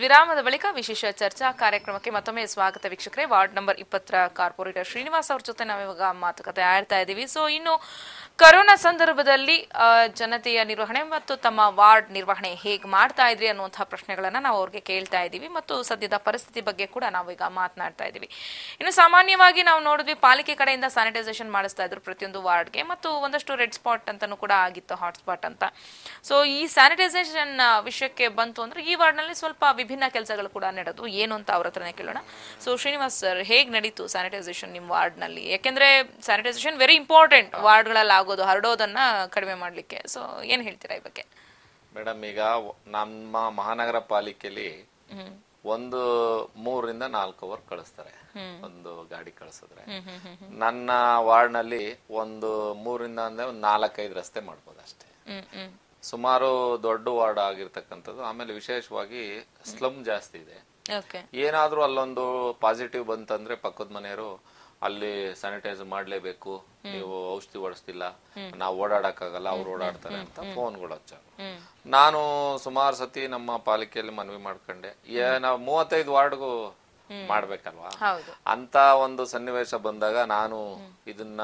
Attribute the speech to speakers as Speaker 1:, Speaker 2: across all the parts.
Speaker 1: ವಿರಾಮದ ಬಳಿಕ ವಿಶೇಷ ಚರ್ಚಾ ಕಾರ್ಯಕ್ರಮಕ್ಕೆ ಮತ್ತೊಮ್ಮೆ ಸ್ವಾಗತ ವೀಕ್ಷಕರೇ ವಾರ್ಡ್ ನಂಬರ್ ಇಪ್ಪತ್ತರ ಕಾರ್ಪೊರೇಟರ್ ಶ್ರೀನಿವಾಸ್ ಅವ್ರ ಜೊತೆ ನಾವಿವಾಗ ಮಾತುಕತೆ ಆಡ್ತಾ ಇದ್ದೀವಿ ಸೊ ಇನ್ನು ಕರೋನಾ ಸಂದರ್ಭದಲ್ಲಿ ಆ, ಜನತೆಯ ನಿರ್ವಹಣೆ ಮತ್ತು ತಮ್ಮ ವಾರ್ಡ್ ನಿರ್ವಹಣೆ ಹೇಗೆ ಮಾಡ್ತಾ ಇದ್ರಿ ಅನ್ನುವಂತಹ ಪ್ರಶ್ನೆಗಳನ್ನ ನಾವು ಅವ್ರಿಗೆ ಕೇಳ್ತಾ ಇದ್ದೀವಿ ಮತ್ತು ಸದ್ಯದ ಪರಿಸ್ಥಿತಿ ಬಗ್ಗೆ ಕೂಡ ನಾವು ಈಗ ಮಾತನಾಡ್ತಾ ಇದ್ದೀವಿ ಇನ್ನು ಸಾಮಾನ್ಯವಾಗಿ ನಾವು ನೋಡಿದ್ವಿ ಪಾಲಿಕೆ ಕಡೆಯಿಂದ ಸ್ಯಾನಿಟೈಸೇಷನ್ ಮಾಡಿಸ್ತಾ ಇದ್ರು ಪ್ರತಿಯೊಂದು ವಾರ್ಡ್ಗೆ ಮತ್ತು ಒಂದಷ್ಟು ರೆಡ್ ಸ್ಪಾಟ್ ಅಂತಾನು ಕೂಡ ಆಗಿತ್ತು ಹಾಟ್ ಸ್ಪಾಟ್ ಅಂತ ಸೊ ಈ ಸ್ಯಾನಿಟೈಸೇಷನ್ ವಿಷಯಕ್ಕೆ ಬಂತು ಅಂದ್ರೆ ಈ ವಾರ್ಡ್ನಲ್ಲಿ ಸ್ವಲ್ಪ ವಿಭಿನ್ನ ಕೆಲಸಗಳು ಕೂಡ ನಡೆದು ಏನು ಅಂತ ಅವ್ರ ಹತ್ರನೇ ಕೇಳೋಣ ಸೊ ಶ್ರೀನಿವಾಸ್ ಸರ್ ಹೇಗೆ ನಡೀತು ಸ್ಯಾನಿಟೈಸೇಷನ್ ನಿಮ್ಮ ವಾರ್ಡ್ನಲ್ಲಿ ಯಾಕೆಂದ್ರೆ ಸ್ಯಾನಿಟೈಸೇಷನ್ ವೆರಿ ಇಂಪಾರ್ಟೆಂಟ್ ವಾರ್ಡ್ಗಳಲ್ಲಿ ಆಗೋದು ಹರಡೋದನ್ನ ಕಡಿಮೆ ಮಾಡ್ಲಿಕ್ಕೆ ಸೊ ಏನ್ ಹೇಳ್ತೀರಾ ಈ ಬಗ್ಗೆ
Speaker 2: ಮೇಡಮ್ ಈಗ ನಮ್ಮ ಮಹಾನಗರ ಪಾಲಿಕೆಯಲ್ಲಿ ಒಂದು ಮೂರರಿಂದ ನಾಲ್ಕು ಅವರ್ ಕಳಿಸ್ತಾರೆ ಒಂದು ಗಾಡಿ ಕಳಿಸಿದ್ರೆ ನನ್ನ ವಾರ್ಡ್ ನಲ್ಲಿ ಒಂದು ಮೂರಿಂದ ಅಂದ್ರೆ ಒಂದು ನಾಲ್ಕೈದು ರಸ್ತೆ ಮಾಡ್ಬೋದು ಅಷ್ಟೇ
Speaker 1: ಹ್ಮ್ ಹ್ಮ್
Speaker 2: ಸುಮಾರು ದೊಡ್ಡ ವಾರ್ಡ್ ಆಗಿರ್ತಕ್ಕಂಥದ್ದು ಆಮೇಲೆ ವಿಶೇಷವಾಗಿ ಸ್ಲಮ್ ಜಾಸ್ತಿ ಇದೆ
Speaker 1: ಓಕೆ
Speaker 2: ಏನಾದ್ರೂ ಅಲ್ಲೊಂದು ಪಾಸಿಟಿವ್ ಬಂತಂದ್ರೆ ಪಕ್ಕದ ಮನೆಯವರು ಅಲ್ಲಿ ಸ್ಯಾನಿಟೈಸ್ ಮಾಡ್ಲೇಬೇಕು ನೀವು ಔಷಧಿ ಹೊಡಿಸ್ತಿಲ್ಲ ನಾವು ಓಡಾಡಕ್ಕಾಗಲ್ಲ ಅವ್ರು ಓಡಾಡ್ತಾರೆ ಅಂತ ಫೋನ್ಗಳು ಹಚ್ಚಾರ
Speaker 1: ಹ್ಮ್
Speaker 2: ನಾನು ಸುಮಾರು ಸತಿ ನಮ್ಮ ಪಾಲಿಕೆಯಲ್ಲಿ ಮನವಿ ಮಾಡ್ಕೊಂಡೆ ಏ ನಾವು ಮೂವತ್ತೈದು ವಾರ್ಡ್ಗೂ ಮಾಡ್ಬೇಕಲ್ವಾ
Speaker 1: ಹೌದು
Speaker 2: ಅಂತ ಒಂದು ಸನ್ನಿವೇಶ ಬಂದಾಗ ನಾನು ಇದನ್ನ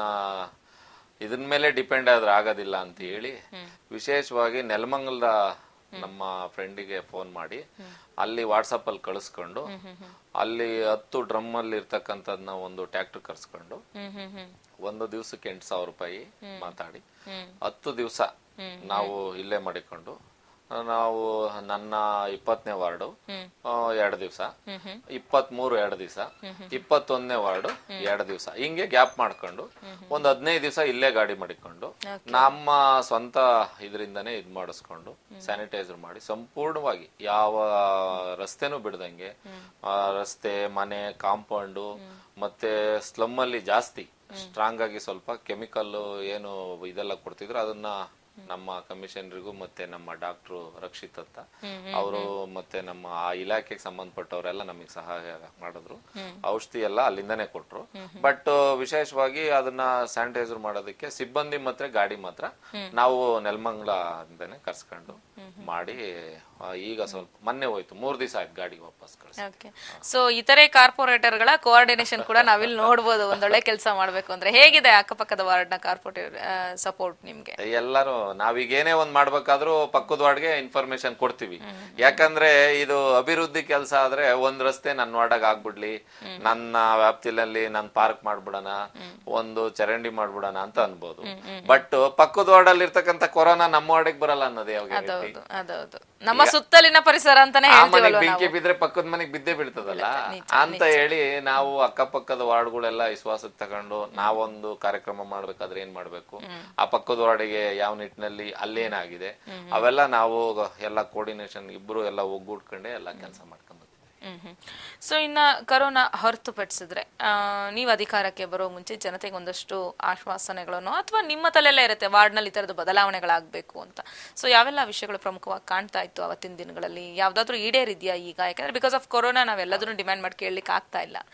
Speaker 2: ಇದನ್ ಮೇಲೆ ಡಿಪೆಂಡ್ ಆದ್ರೆ ಆಗೋದಿಲ್ಲ ಅಂತ ಹೇಳಿ ವಿಶೇಷವಾಗಿ ನೆಲಮಂಗಲದ ನಮ್ಮ ಫ್ರೆಂಡಿಗೆ ಫೋನ್ ಮಾಡಿ ಅಲ್ಲಿ ವಾಟ್ಸಪ್ ಅಲ್ಲಿ ಕಳಿಸ್ಕೊಂಡು ಅಲ್ಲಿ ಹತ್ತು ಡ್ರಮ್ ಅಲ್ಲಿ ಇರ್ತಕ್ಕಂಥದ್ನ ಒಂದು ಟ್ಯಾಕ್ಟರ್ ಕರ್ಸ್ಕೊಂಡು
Speaker 1: ಹ್ಮ್ ಹ್ಮ್ ಹ್ಮ್
Speaker 2: ಒಂದು ದಿವಸಕ್ಕೆ ಎಂಟು ಸಾವಿರ ರೂಪಾಯಿ ಮಾತಾಡಿ
Speaker 1: ಹ್ಮ್.
Speaker 2: ಹತ್ತು ದಿವಸ ನಾವು ಇಲ್ಲೇ ಮಾಡಿಕೊಂಡು ನಾವು ನನ್ನ ಇಪ್ಪತ್ತನೇ ವಾರ್ಡು ಎರಡು ದಿವಸ ಇಪ್ಪತ್ತ್ ಮೂರು ಎರಡು ದಿವಸ ಇಪ್ಪತ್ತೊಂದನೇ ವಾರ್ಡು ಎರಡು ದಿವಸ ಹಿಂಗೆ ಗ್ಯಾಪ್ ಮಾಡ್ಕೊಂಡು ಒಂದ್ ಹದಿನೈದು ದಿವಸ ಇಲ್ಲೇ ಗಾಡಿ ಮಾಡಿಕೊಂಡು ನಮ್ಮ ಸ್ವಂತ ಇದರಿಂದನೇ ಇದ್ ಮಾಡಿಸ್ಕೊಂಡು ಸ್ಯಾನಿಟೈಸರ್ ಮಾಡಿ ಸಂಪೂರ್ಣವಾಗಿ ಯಾವ ರಸ್ತೆನೂ ಬಿಡ್ದಂಗೆ ಆ, ರಸ್ತೆ ಮನೆ ಕಾಂಪೌಂಡು ಮತ್ತೆ ಸ್ಲಮ್ ಅಲ್ಲಿ ಜಾಸ್ತಿ ಸ್ಟ್ರಾಂಗ್ ಆಗಿ ಸ್ವಲ್ಪ ಕೆಮಿಕಲ್ ಏನು ಇದೆಲ್ಲ ಕೊಡ್ತಿದ್ರು ಅದನ್ನ ನಮ್ಮ ಕಮಿಷನರಿಗೂ ಮತ್ತೆ ನಮ್ಮ ಡಾಕ್ಟ್ರು ರಕ್ಷಿತ್ ಅಂತ ಅವರು ಮತ್ತೆ ನಮ್ಮ ಆ ಇಲಾಖೆಗೆ ಸಂಬಂಧಪಟ್ಟವರೆಲ್ಲ ನಮಗೆ ಸಹಾಯ ಮಾಡಿದ್ರು ಔಷಧಿ ಎಲ್ಲ ಅಲ್ಲಿಂದನೇ ಕೊಟ್ರು ಬಟ್ ವಿಶೇಷವಾಗಿ ಅದನ್ನ ಸ್ಯಾನಿಟೈಸರ್ ಮಾಡೋದಕ್ಕೆ ಸಿಬ್ಬಂದಿ ಮತ್ತೆ ಗಾಡಿ ಮಾತ್ರ ನಾವು ನೆಲಮಂಗ್ಲ ಅಂತಾನೆ ಕರ್ಸ್ಕೊಂಡು ಮಾಡಿ ಆ, ಈಗ ಸ್ವಲ್ಪ ಮೊನ್ನೆ ಹೋಯ್ತು ಮೂರ್ ದಿವಸ ಆಯ್ತು ಗಾಡಿ ವಾಪಸ್ ಕಳ್ಸಿ
Speaker 1: ಓಕೆ ಸೊ ಇತರೆ ಕಾರ್ಪೊರೇಟರ್ಗಳ ಕೋಆರ್ಡಿನೇಷನ್ ಕೂಡ ನಾವಿಲ್ಲಿ ನೋಡ್ಬೋದು ಒಂದೊಳ್ಳೆ ಕೆಲಸ ಮಾಡ್ಬೇಕು ಅಂದ್ರೆ ಹೇಗಿದೆ ಅಕ್ಕಪಕ್ಕದ ವಾರ್ಡ್ನ ಕಾರ್ಪೊರೇಟರ್ ಸಪೋರ್ಟ್ ನಿಮ್ಗೆ
Speaker 2: ಎಲ್ಲರೂ ನಾವೀಗ ಏನೇ ಒಂದ್ ಮಾಡ್ಬೇಕಾದ್ರೂ ಪಕ್ಕದ ವಾರ್ಡ್ಗೆ ಇನ್ಫಾರ್ಮೇಶನ್ ಕೊಡ್ತೀವಿ ಯಾಕಂದ್ರೆ ಇದು ಅಭಿವೃದ್ಧಿ ಕೆಲಸ ಆದ್ರೆ ಒಂದ್ ರಸ್ತೆ ನನ್ನ ವಾರ್ಡಾಗ ಆಗ್ಬಿಡ್ಲಿ ನನ್ನ ವ್ಯಾಪ್ತಿನಲ್ಲಿ ನನ್ ಪಾರ್ಕ್ ಮಾಡ್ಬಿಡೋಣ ಒಂದು ಚರಂಡಿ ಮಾಡ್ಬಿಡೋಣ ಅಂತ ಅನ್ಬೋದು ಬಟ್ ಪಕ್ಕದ ವಾರ್ಡ್ ಅಲ್ಲಿ ಇರ್ತಕ್ಕಂಥ ಕೊರೋನಾ ನಮ್ಮ ವಾರ್ಡಿಗೆ ಬರಲ್ಲ ಅನ್ನೋದು ಯಾವ guarantee?
Speaker 1: ಅದೌದು ಅದೌದು ನಮ್ಮ ಸುತ್ತಲಿನ ಪರಿಸರ ಅಂತಾನೆ
Speaker 2: ಆ ಮನೆಗ್
Speaker 1: ಹೇಳ್ತೀವಲ್ವಾ
Speaker 2: ಬೆಂಕಿ ಬಿದ್ರೆ ಪಕ್ಕದ ಮನೆಗ್ ಬಿದ್ದೇ ಬೀಳ್ತದಲ್ಲ ಅಂತ ಹೇಳಿ ನಾವು ಅಕ್ಕಪಕ್ಕದ ವಾರ್ಡ್ಗಳೆಲ್ಲ ವಿಶ್ವಾಸಕ್ಕೆ ತಗೊಂಡು ನಾವೊಂದು ಕಾರ್ಯಕ್ರಮ ಮಾಡ್ಬೇಕಾದ್ರೆ ಏನ್ ಮಾಡ್ಬೇಕು ಆ ಪಕ್ಕದ ವಾರ್ಡಿಗೆ ಯಾವ ನಿಟ್ಟಿನಲ್ಲಿ ಅಲ್ಲೇನಾಗಿದೆ ಅವೆಲ್ಲ ನಾವು ಎಲ್ಲ ಕೋರ್ಡಿನೇಷನ್ ಇಬ್ರು ಎಲ್ಲ ಒಗ್ಗೂಡ್ಕೊಂಡೆ ಎಲ್ಲ ಕೆಲಸ ಮಾಡ್ಕೊಂಡ್ ಬರ್ತೀವಿ
Speaker 1: ಸೊ ಇನ್ನ ಕರೋನಾ ಹೊರತುಪಡಿಸಿದ್ರೆ ಆ, ನೀವು ಅಧಿಕಾರಕ್ಕೆ ಬರೋ ಮುಂಚೆ ಜನತೆಗೆ ಒಂದಷ್ಟು ಆಶ್ವಾಸನೆಗಳನ್ನು ಅಥವಾ ನಿಮ್ಮ ತಲೆಯಲ್ಲೇ ಇರುತ್ತೆ ವಾರ್ಡ್ನಲ್ಲಿ ಈ ಥರದ ಬದಲಾವಣೆಗಳಾಗಬೇಕು ಅಂತ ಸೊ ಯಾವೆಲ್ಲ ವಿಷಯಗಳು ಪ್ರಮುಖವಾಗಿ ಕಾಣ್ತಾ ಇತ್ತು ಅವತ್ತಿನ ದಿನಗಳಲ್ಲಿ ಯಾವ್ದಾದ್ರು ಈಡೇರಿದ್ಯಾ ಈಗ ಯಾಕಂದ್ರೆ ಬಿಕಾಸ್ ಆಫ್ ಕೊರೋನಾ ನಾವೆಲ್ಲದನ್ನು ಡಿಮ್ಯಾಂಡ್ ಮಾಡಿ ಕೇಳಲಿಕ್ಕೆ ಆಗ್ತಾ ಇಲ್ಲ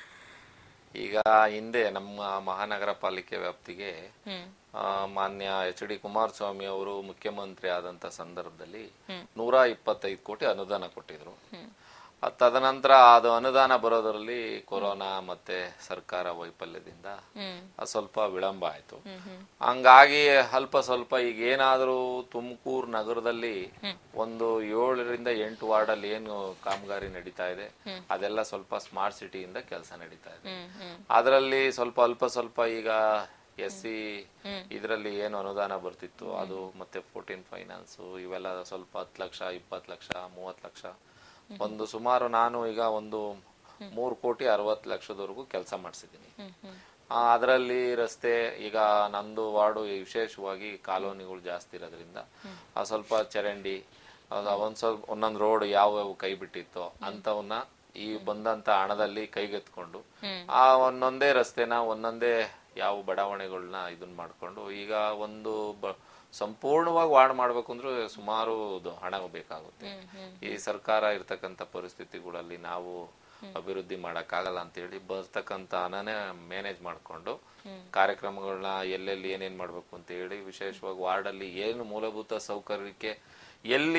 Speaker 2: ಈಗ ಹಿಂದೆ ನಮ್ಮ ಮಹಾನಗರ ಪಾಲಿಕೆ ವ್ಯಾಪ್ತಿಗೆ ಆ, ಮಾನ್ಯ ಎಚ್ ಡಿ ಕುಮಾರಸ್ವಾಮಿ ಅವರು ಮುಖ್ಯಮಂತ್ರಿ ಆದಂತ ಸಂದರ್ಭದಲ್ಲಿ ನೂರ ಇಪ್ಪತ್ತೈದು ಕೋಟಿ ಅನುದಾನ ಕೊಟ್ಟಿದ್ರು ಅದ್ ತದನಂತರ ಅದು ಅನುದಾನ ಬರೋದರಲ್ಲಿ ಕೊರೋನಾ ಮತ್ತೆ ಸರ್ಕಾರ ವೈಫಲ್ಯದಿಂದ ಅದ್ ಸ್ವಲ್ಪ ವಿಳಂಬ ಆಯ್ತು ಹಂಗಾಗಿ ಅಲ್ಪ ಸ್ವಲ್ಪ ಈಗ ಏನಾದ್ರೂ ತುಮಕೂರು ನಗರದಲ್ಲಿ ಒಂದು ಏಳರಿಂದ ಎಂಟು ವಾರ್ಡ್ ಅಲ್ಲಿ ಏನು ಕಾಮಗಾರಿ ನಡೀತಾ ಇದೆ ಅದೆಲ್ಲ ಸ್ವಲ್ಪ ಸ್ಮಾರ್ಟ್ ಸಿಟಿಯಿಂದ ಕೆಲಸ ನಡೀತಾ ಇದೆ ಅದರಲ್ಲಿ ಸ್ವಲ್ಪ ಅಲ್ಪ ಸ್ವಲ್ಪ ಈಗ ಎಸ್ ಸಿ ಇದರಲ್ಲಿ ಏನು ಅನುದಾನ ಬರ್ತಿತ್ತು ಅದು ಮತ್ತೆ ಫೋರ್ಟೀನ್ ಫೈನಾನ್ಸ್ ಇವೆಲ್ಲ ಸ್ವಲ್ಪ ಹತ್ತು ಲಕ್ಷ ಇಪ್ಪತ್ತು ಲಕ್ಷ ಮೂವತ್ತು ಲಕ್ಷ ಒಂದು ಸುಮಾರು ನಾನು ಈಗ ಒಂದು ಮೂರು ಕೋಟಿ ಅರವತ್ತು ಲಕ್ಷದವರೆಗೂ ಕೆಲಸ ಮಾಡಿಸಿದ್ದೀನಿ ಅದರಲ್ಲಿ ರಸ್ತೆ ಈಗ ನಂದು ವಾರ್ಡು ವಿಶೇಷವಾಗಿ ಕಾಲೋನಿಗಳು ಜಾಸ್ತಿ ಇರೋದ್ರಿಂದ ಆ ಸ್ವಲ್ಪ ಚರಂಡಿ ಅದು ಒಂದ್ ಸ್ವಲ್ಪ ಒಂದೊಂದು ರೋಡ್ ಯಾವ ಕೈ ಬಿಟ್ಟಿತ್ತೋ ಅಂತವನ್ನ ಈ ಬಂದಂತ ಹಣದಲ್ಲಿ ಕೈಗೆತ್ಕೊಂಡು ಆ ಒಂದೊಂದೇ ರಸ್ತೆನ ಒಂದೊಂದೇ ಯಾವ ಬಡಾವಣೆಗಳನ್ನ ಇದನ್ನ ಮಾಡ್ಕೊಂಡು ಈಗ ಒಂದು ಬ- ಸಂಪೂರ್ಣವಾಗಿ ವಾರ್ಡ್ ಮಾಡ್ಬೇಕು ಅಂದ್ರೆ ಸುಮಾರು ದು- ಹಣ ಬೇಕಾಗುತ್ತೆ ಈ ಸರ್ಕಾರ ಇರ್ತಕ್ಕಂಥ ಪರಿಸ್ಥಿತಿಗಳಲ್ಲಿ ನಾವು ಅಭಿವೃದ್ಧಿ ಮಾಡಕ್ಕಾಗಲ್ಲ ಅಂತ ಹೇಳಿ ಬರ್ತಕ್ಕಂಥ ಹಣನೇ ಮ್ಯಾನೇಜ್ ಮಾಡ್ಕೊಂಡು ಕಾರ್ಯಕ್ರಮಗಳನ್ನ ಎಲ್ಲೆಲ್ಲಿ ಏನೇನ್ ಮಾಡ್ಬೇಕು ಅಂತ ಹೇಳಿ ವಿಶೇಷವಾಗಿ ವಾರ್ಡ್ ಅಲ್ಲಿ ಏನು ಮೂಲಭೂತ ಸೌಕರ್ಯಕ್ಕೆ ಎಲ್ಲಿ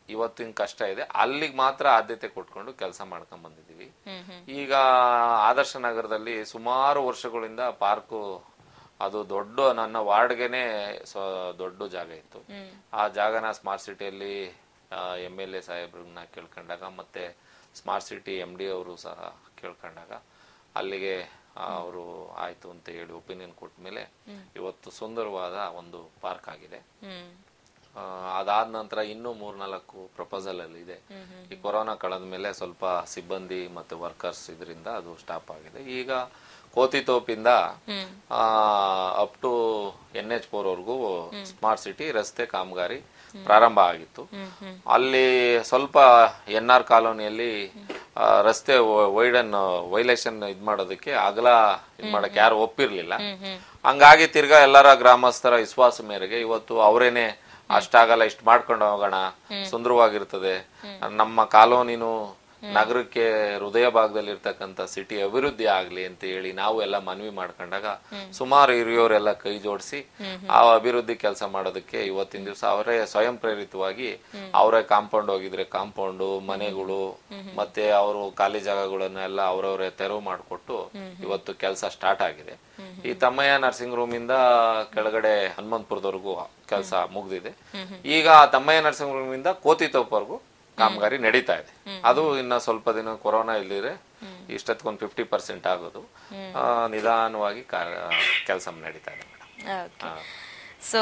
Speaker 2: ಇವತ್ತಿನ ಕಷ್ಟ ಇದೆ ಅಲ್ಲಿಗೆ ಮಾತ್ರ ಆದ್ಯತೆ ಕೊಟ್ಕೊಂಡು ಕೆಲಸ ಮಾಡ್ಕೊಂಡ್ ಬಂದಿದ್ದೀವಿ
Speaker 1: ಹ್ಮ್ ಹ್ಮ್
Speaker 2: ಈಗ ಆದರ್ಶ ನಗರದಲ್ಲಿ ಸುಮಾರು ವರ್ಷಗಳಿಂದ ಪಾರ್ಕು ಅದು ದೊಡ್ಡ ನನ್ನ ವಾರ್ಡ್ಗೆನೆ ಸ್ವ ದೊಡ್ಡ ಜಾಗ ಇತ್ತು ಆ ಜಾಗನ ಸ್ಮಾರ್ಟ್ ಸಿಟಿಯಲ್ಲಿ ಎಮ್ ಎಲ್ ಎ ಸಾಹೇಬ್ರನ್ನ ಕೇಳ್ಕೊಂಡಾಗ ಮತ್ತೆ ಸ್ಮಾರ್ಟ್ ಸಿಟಿ ಎಮ್ ಡಿ ಅವರು ಸಹ ಕೇಳ್ಕೊಂಡಾಗ ಅಲ್ಲಿಗೆ ಅವರು ಆಯ್ತು ಅಂತ ಹೇಳಿ ಒಪಿನಿಯನ್ ಕೊಟ್ಟ ಮೇಲೆ ಇವತ್ತು ಸುಂದರವಾದ ಒಂದು ಪಾರ್ಕ್ ಆಗಿದೆ
Speaker 1: ಹ್ಮ್
Speaker 2: ಆ, ಅದಾದ ನಂತರ ಇನ್ನೂ ಮೂರ್ನಾಲ್ಕು ಪ್ರಪೋಸಲ್ ಅಲ್ಲಿ ಇದೆ ಈ ಕೊರೋನಾ ಕಳೆದ ಮೇಲೆ ಸ್ವಲ್ಪ ಸಿಬ್ಬಂದಿ ಮತ್ತು ವರ್ಕರ್ಸ್ ಇದರಿಂದ ಅದು ಸ್ಟಾಪ್ ಆಗಿದೆ ಈಗ ಕೋತಿತೋಪಿಂದ up to N H four ವರ್ಗೂ ಸ್ಮಾರ್ಟ್ ಸಿಟಿ ರಸ್ತೆ ಕಾಮಗಾರಿ ಪ್ರಾರಂಭ ಆಗಿತ್ತು ಅಲ್ಲಿ ಸ್ವಲ್ಪ ಎನ್ ಆರ್ ಕಾಲೋನಿಯಲ್ಲಿ ಆ, ರಸ್ತೆ ವೈಡನ್ ವೈಲೇಷನ್ ಇದ್ ಮಾಡೋದಕ್ಕೆ ಅಗಲ ಇದ್ ಮಾಡಕ್ ಯಾರು ಒಪ್ಪಿರ್ಲಿಲ್ಲ ಹಂಗಾಗಿ ತಿರ್ಗಾ ಎಲ್ಲರ ಗ್ರಾಮಸ್ಥರ ವಿಶ್ವಾಸ ಮೇರೆಗೆ ಇವತ್ತು ಅವರೇನೆ ಅಷ್ಟಾಗಲ್ಲ ಇಷ್ಟು ಮಾಡ್ಕೊಂಡು ಹೋಗೋಣ ಸುಂದರವಾಗಿರ್ತದೆ ನಮ್ಮ ಕಾಲೋನಿನು ನಗರಕ್ಕೆ ಹೃದಯ ಭಾಗದಲ್ಲಿ ಇರ್ತಕ್ಕಂಥ ಸಿಟಿ ಅಭಿವೃದ್ಧಿ ಆಗ್ಲಿ ಅಂತ ಹೇಳಿ ನಾವು ಎಲ್ಲ ಮನವಿ ಮಾಡ್ಕೊಂಡಾಗ ಸುಮಾರು ಹಿರಿಯೋರೆಲ್ಲ ಕೈ ಜೋಡಿಸಿ ಆ ಅಭಿವೃದ್ಧಿ ಕೆಲಸ ಮಾಡೋದಕ್ಕೆ ಇವತ್ತಿನ ದಿವಸ ಅವರೇ ಸ್ವಯಂ ಪ್ರೇರಿತವಾಗಿ ಅವರೇ ಕಾಂಪೌಂಡ್ ಹೋಗಿದ್ರೆ ಕಾಂಪೌಂಡು ಮನೆಗಳು ಮತ್ತೆ ಅವರು ಖಾಲಿ ಜಾಗಗಳನ್ನೆಲ್ಲ ಅವರವರೇ ತೆರವು ಮಾಡಿಕೊಟ್ಟು ಇವತ್ತು ಕೆಲಸ ಸ್ಟಾರ್ಟ್ ಆಗಿದೆ ಈ ತಮ್ಮಯ್ಯ ನರ್ಸಿಂಗ್ ರೂಮ್ ಇಂದ ಕೆಳಗಡೆ ಹನುಮಂತಪುರದವರೆಗೂ ಕೆಲಸ ಮುಗ್ದಿದೆ ಈಗ ಆ ತಮ್ಮಯ್ಯ ನರ್ಸಿಂಗ್ ರೂಮ್ ಇಂದ ಕೋತಿತೋಪವರೆಗೂ ಕಾಮಗಾರಿ ನಡೀತಾ ಇದೆ ಅದು ಇನ್ನ ಸ್ವಲ್ಪ ದಿನ ಕೊರೋನಾ ಇಲ್ಲಿದ್ರೆ ಇಷ್ಟೊತ್ಕೊಂದು ಫಿಫ್ಟಿ ಪರ್ಸೆಂಟ್ ಆಗೋದು ಆ, ನಿಧಾನವಾಗಿ ಕೆಲಸ ನಡೀತಾ ಇದೆ ಮೇಡಮ್
Speaker 1: ಓಕೆ ಸೊ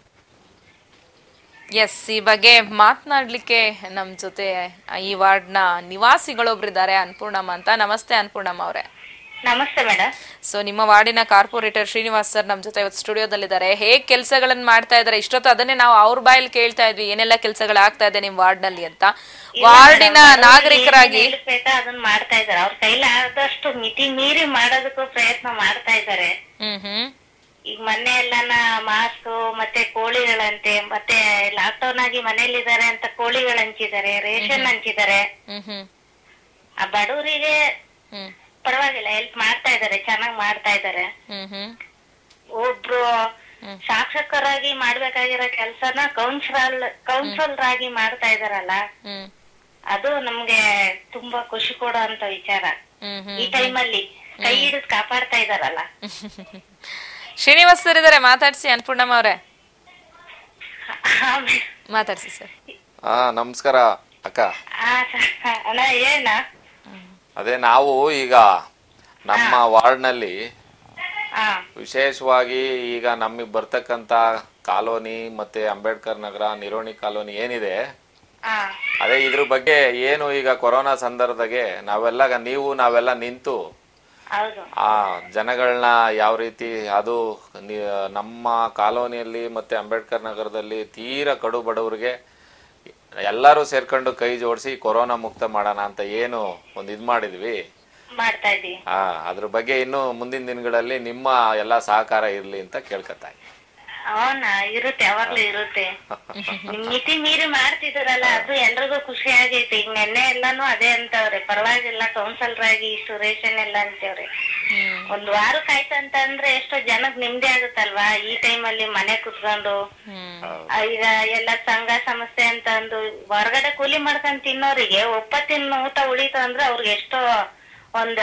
Speaker 1: ಎಸ್ ಈ ಬಗ್ಗೆ ಮಾತನಾಡ್ಲಿಕ್ಕೆ ನಮ್ಮ ಜೊತೆ ಈ ವಾರ್ಡ್ನ ನಿವಾಸಿಗಳೊಬ್ರಿದ್ದಾರೆ ಅನ್ಪೂರ್ಣಮ್ಮ ಅಂತ ನಮಸ್ತೆ ಅನ್ಪೂರ್ಣಮ್ಮ ಅವರೇ
Speaker 3: ನಮಸ್ತೆ ಮೇಡಮ್
Speaker 1: ಸೊ ನಿಮ್ಮ ವಾರ್ಡಿನ ಕಾರ್ಪೊರೇಟರ್ ಶ್ರೀನಿವಾಸ್ ಸರ್ ನಮ್ಮ ಜೊತೆ ಇವತ್ತು ಸ್ಟುಡಿಯೋದಲ್ಲಿದ್ದಾರೆ ಹೇಗ್ ಕೆಲಸಗಳನ್ನ ಮಾಡ್ತಾ ಇದ್ದಾರೆ ಇಷ್ಟೊತ್ತು ಅದನ್ನೇ ನಾವು ಅವ್ರ ಬಾಯಲ್ಲಿ ಕೇಳ್ತಾ ಇದ್ವಿ ಏನೆಲ್ಲ ಕೆಲಸಗಳು ಆಗ್ತಾ ಇದೆ ನಿಮ್ ವಾರ್ಡ್ನಲ್ಲಿ ಅಂತ ವಾರ್ಡಿನ ನಾಗರಿಕರಾಗಿ
Speaker 3: ನಿಲ್ಲಿಸ್ಬೇಕಾ ಅದನ್ನ ಮಾಡ್ತಾ ಇದಾರೆ ಅವ್ರ ಕೈಲಿ ಆದಷ್ಟು ಮಿತಿ ಮೀರಿ ಮಾಡೋದಕ್ಕೂ ಪ್ರಯತ್ನ ಮಾಡ್ತಾ ಇದ್ದಾರೆ
Speaker 1: ಹ್ಮ್ ಹ್ಮ್
Speaker 3: ಈಗ ಮೊನ್ನೆ ಎಲ್ಲಾನ ಮಾಸ್ಕ್ ಮತ್ತೆ ಕೋಳಿಗಳಂತೆ ಮತ್ತೆ ಲಾಕ್ಡೌನ್ ಆಗಿ ಮನೇಲಿದ್ದಾರೆ ಅಂತ ಕೋಳಿಗಳು ಹಂಚಿದ್ದಾರೆ ರೇಷನ್ ಹಂಚಿದ್ದಾರೆ
Speaker 1: ಹ್ಮ್ ಹ್ಮ್
Speaker 3: ಆ ಬಡವರಿಗೆ
Speaker 1: ಹ್ಮ್
Speaker 3: ಪರವಾಗಿಲ್ಲ ಹೆಲ್ಪ್ ಮಾಡ್ತಾ ಇದಾರೆ ಚೆನ್ನಾಗ್ ಮಾಡ್ತಾ ಇದಾರೆ
Speaker 1: ಹ್ಮ್ ಹ್ಮ್
Speaker 3: ಒಬ್ರು ಶಾಸಕರಾಗಿ ಮಾಡ್ಬೇಕಾಗಿರೋ ಕೆಲ್ಸನ ಕೌನ್ಸಿಲರ್ ಕೌನ್ಸಿಲರ್ ಆಗಿ ಮಾಡ್ತಾ ಇದಾರಲ್ಲ
Speaker 1: ಹ್ಮ್
Speaker 3: ಅದು ನಮ್ಗೆ ತುಂಬಾ ಖುಷಿ ಕೊಡೋ ಅಂತ ವಿಚಾರ
Speaker 1: ಹ್ಮ್ ಹ್ಮ್
Speaker 3: ಈ ಟೈಮಲ್ಲಿ ಕೈ ಹಿಡಿದು ಕಾಪಾಡ್ತಾ ಇದಾರಲ್ಲ
Speaker 1: ಶ್ರೀನಿವಾಸ್ ಸರ್ ಇದಾರೆ ಮಾತಾಡ್ಸಿ ಅನ್ಪೂರ್ಣಮ್ಮ ಅವರೇ
Speaker 3: ಆಮೇಲೆ
Speaker 1: ಮಾತಾಡ್ಸಿ ಸರ್
Speaker 2: ಹಾ ನಮಸ್ಕಾರ ಅಕ್ಕ
Speaker 3: ಆ ಸ- ಅಣ್ಣ ಏನ
Speaker 2: ಅದೇ ನಾವು ಈಗ ನಮ್ಮ ವಾರ್ಡ್ನಲ್ಲಿ
Speaker 3: ಹಾ
Speaker 2: ವಿಶೇಷವಾಗಿ ಈಗ ನಮಗೆ ಬರ್ತಕ್ಕಂತ ಕಾಲೋನಿ ಮತ್ತೆ ಅಂಬೇಡ್ಕರ್ ನಗರ ನಿರೋಣಿ ಕಾಲೋನಿ ಏನಿದೆ
Speaker 3: ಹಾ
Speaker 2: ಅದೇ ಇದ್ರ ಬಗ್ಗೆ ಏನು ಈಗ ಕೊರೋನಾ ಸಂದರ್ಭದಾಗೆ ನಾವೆಲ್ಲ ನೀವು ನಾವೆಲ್ಲ ನಿಂತು
Speaker 3: ಹೌದು
Speaker 2: ಆ ಜನಗಳನ್ನ ಯಾವ ರೀತಿ ಅದು ನಿ- ನಮ್ಮ ಕಾಲೋನಿಯಲ್ಲಿ ಮತ್ತೆ ಅಂಬೇಡ್ಕರ್ ನಗರದಲ್ಲಿ ತೀರಾ ಕಡು ಬಡವರಿಗೆ ಎಲ್ಲರೂ ಸೇರ್ಕೊಂಡು ಕೈ ಜೋಡಿಸಿ ಕೊರೋನಾ ಮುಕ್ತ ಮಾಡೋಣ ಅಂತ ಏನು ಒಂದು ಇದ್ ಮಾಡಿದ್ವಿ
Speaker 3: ಮಾಡ್ತಾ ಇದೀವಿ
Speaker 2: ಆ ಅದ್ರ ಬಗ್ಗೆ ಇನ್ನು ಮುಂದಿನ ದಿನಗಳಲ್ಲಿ ನಿಮ್ಮ ಎಲ್ಲಾ ಸಹಕಾರ ಇರ್ಲಿ ಅಂತ ಕೇಳ್ಕೊತಾ ಇದ್ದೀನಿ.
Speaker 3: ಅವನ ಇರುತ್ತೆ ಯಾವಾಗ್ಲೂ ಇರುತ್ತೆ ನಿಮ್ ಮಿತಿ ಮೀರಿ ಮಾಡ್ತಿದಾರಲ್ಲ ಅದು ಎಲ್ರಿಗೂ ಖುಷಿ ಆಗೈತೆ ಈಗ ನೆನ್ನೆ ಎಲ್ಲಾನು ಅದೇ ಅಂತವ್ರೆ ಪರವಾಗಿಲ್ಲ ಕೌನ್ಸಲರ್ ಆಗಿ ಇಷ್ಟು ರೇಷನ್ ಎಲ್ಲ ಅಂತವ್ರೆ ಒಂದ್ ವಾರಕ್ಕೆ ಆಯ್ತು ಅಂತ ಅಂದ್ರೆ ಎಷ್ಟೋ ಜನಕ್ ನಿಮ್ದೇ ಆಗುತ್ತಲ್ವಾ ಈ ಟೈಮಲ್ಲಿ ಮನೆ ಕುತ್ಕೊಂಡು ಆ, ಈಗ ಎಲ್ಲ ಸಂಘ ಸಂಸ್ಥೆ ಅಂತ ಅಂದು ಹೊರಗಡೆ ಕೂಲಿ ಮಾಡ್ಕೊಂಡ್ ತಿನ್ನೋರಿಗೆ ಒಪ್ಪತ್ತಿನ ಊಟ ಉಳಿತು ಅಂದ್ರೆ ಅವ್ರಿಗೆ ಎಷ್ಟೋ ಒಂದ್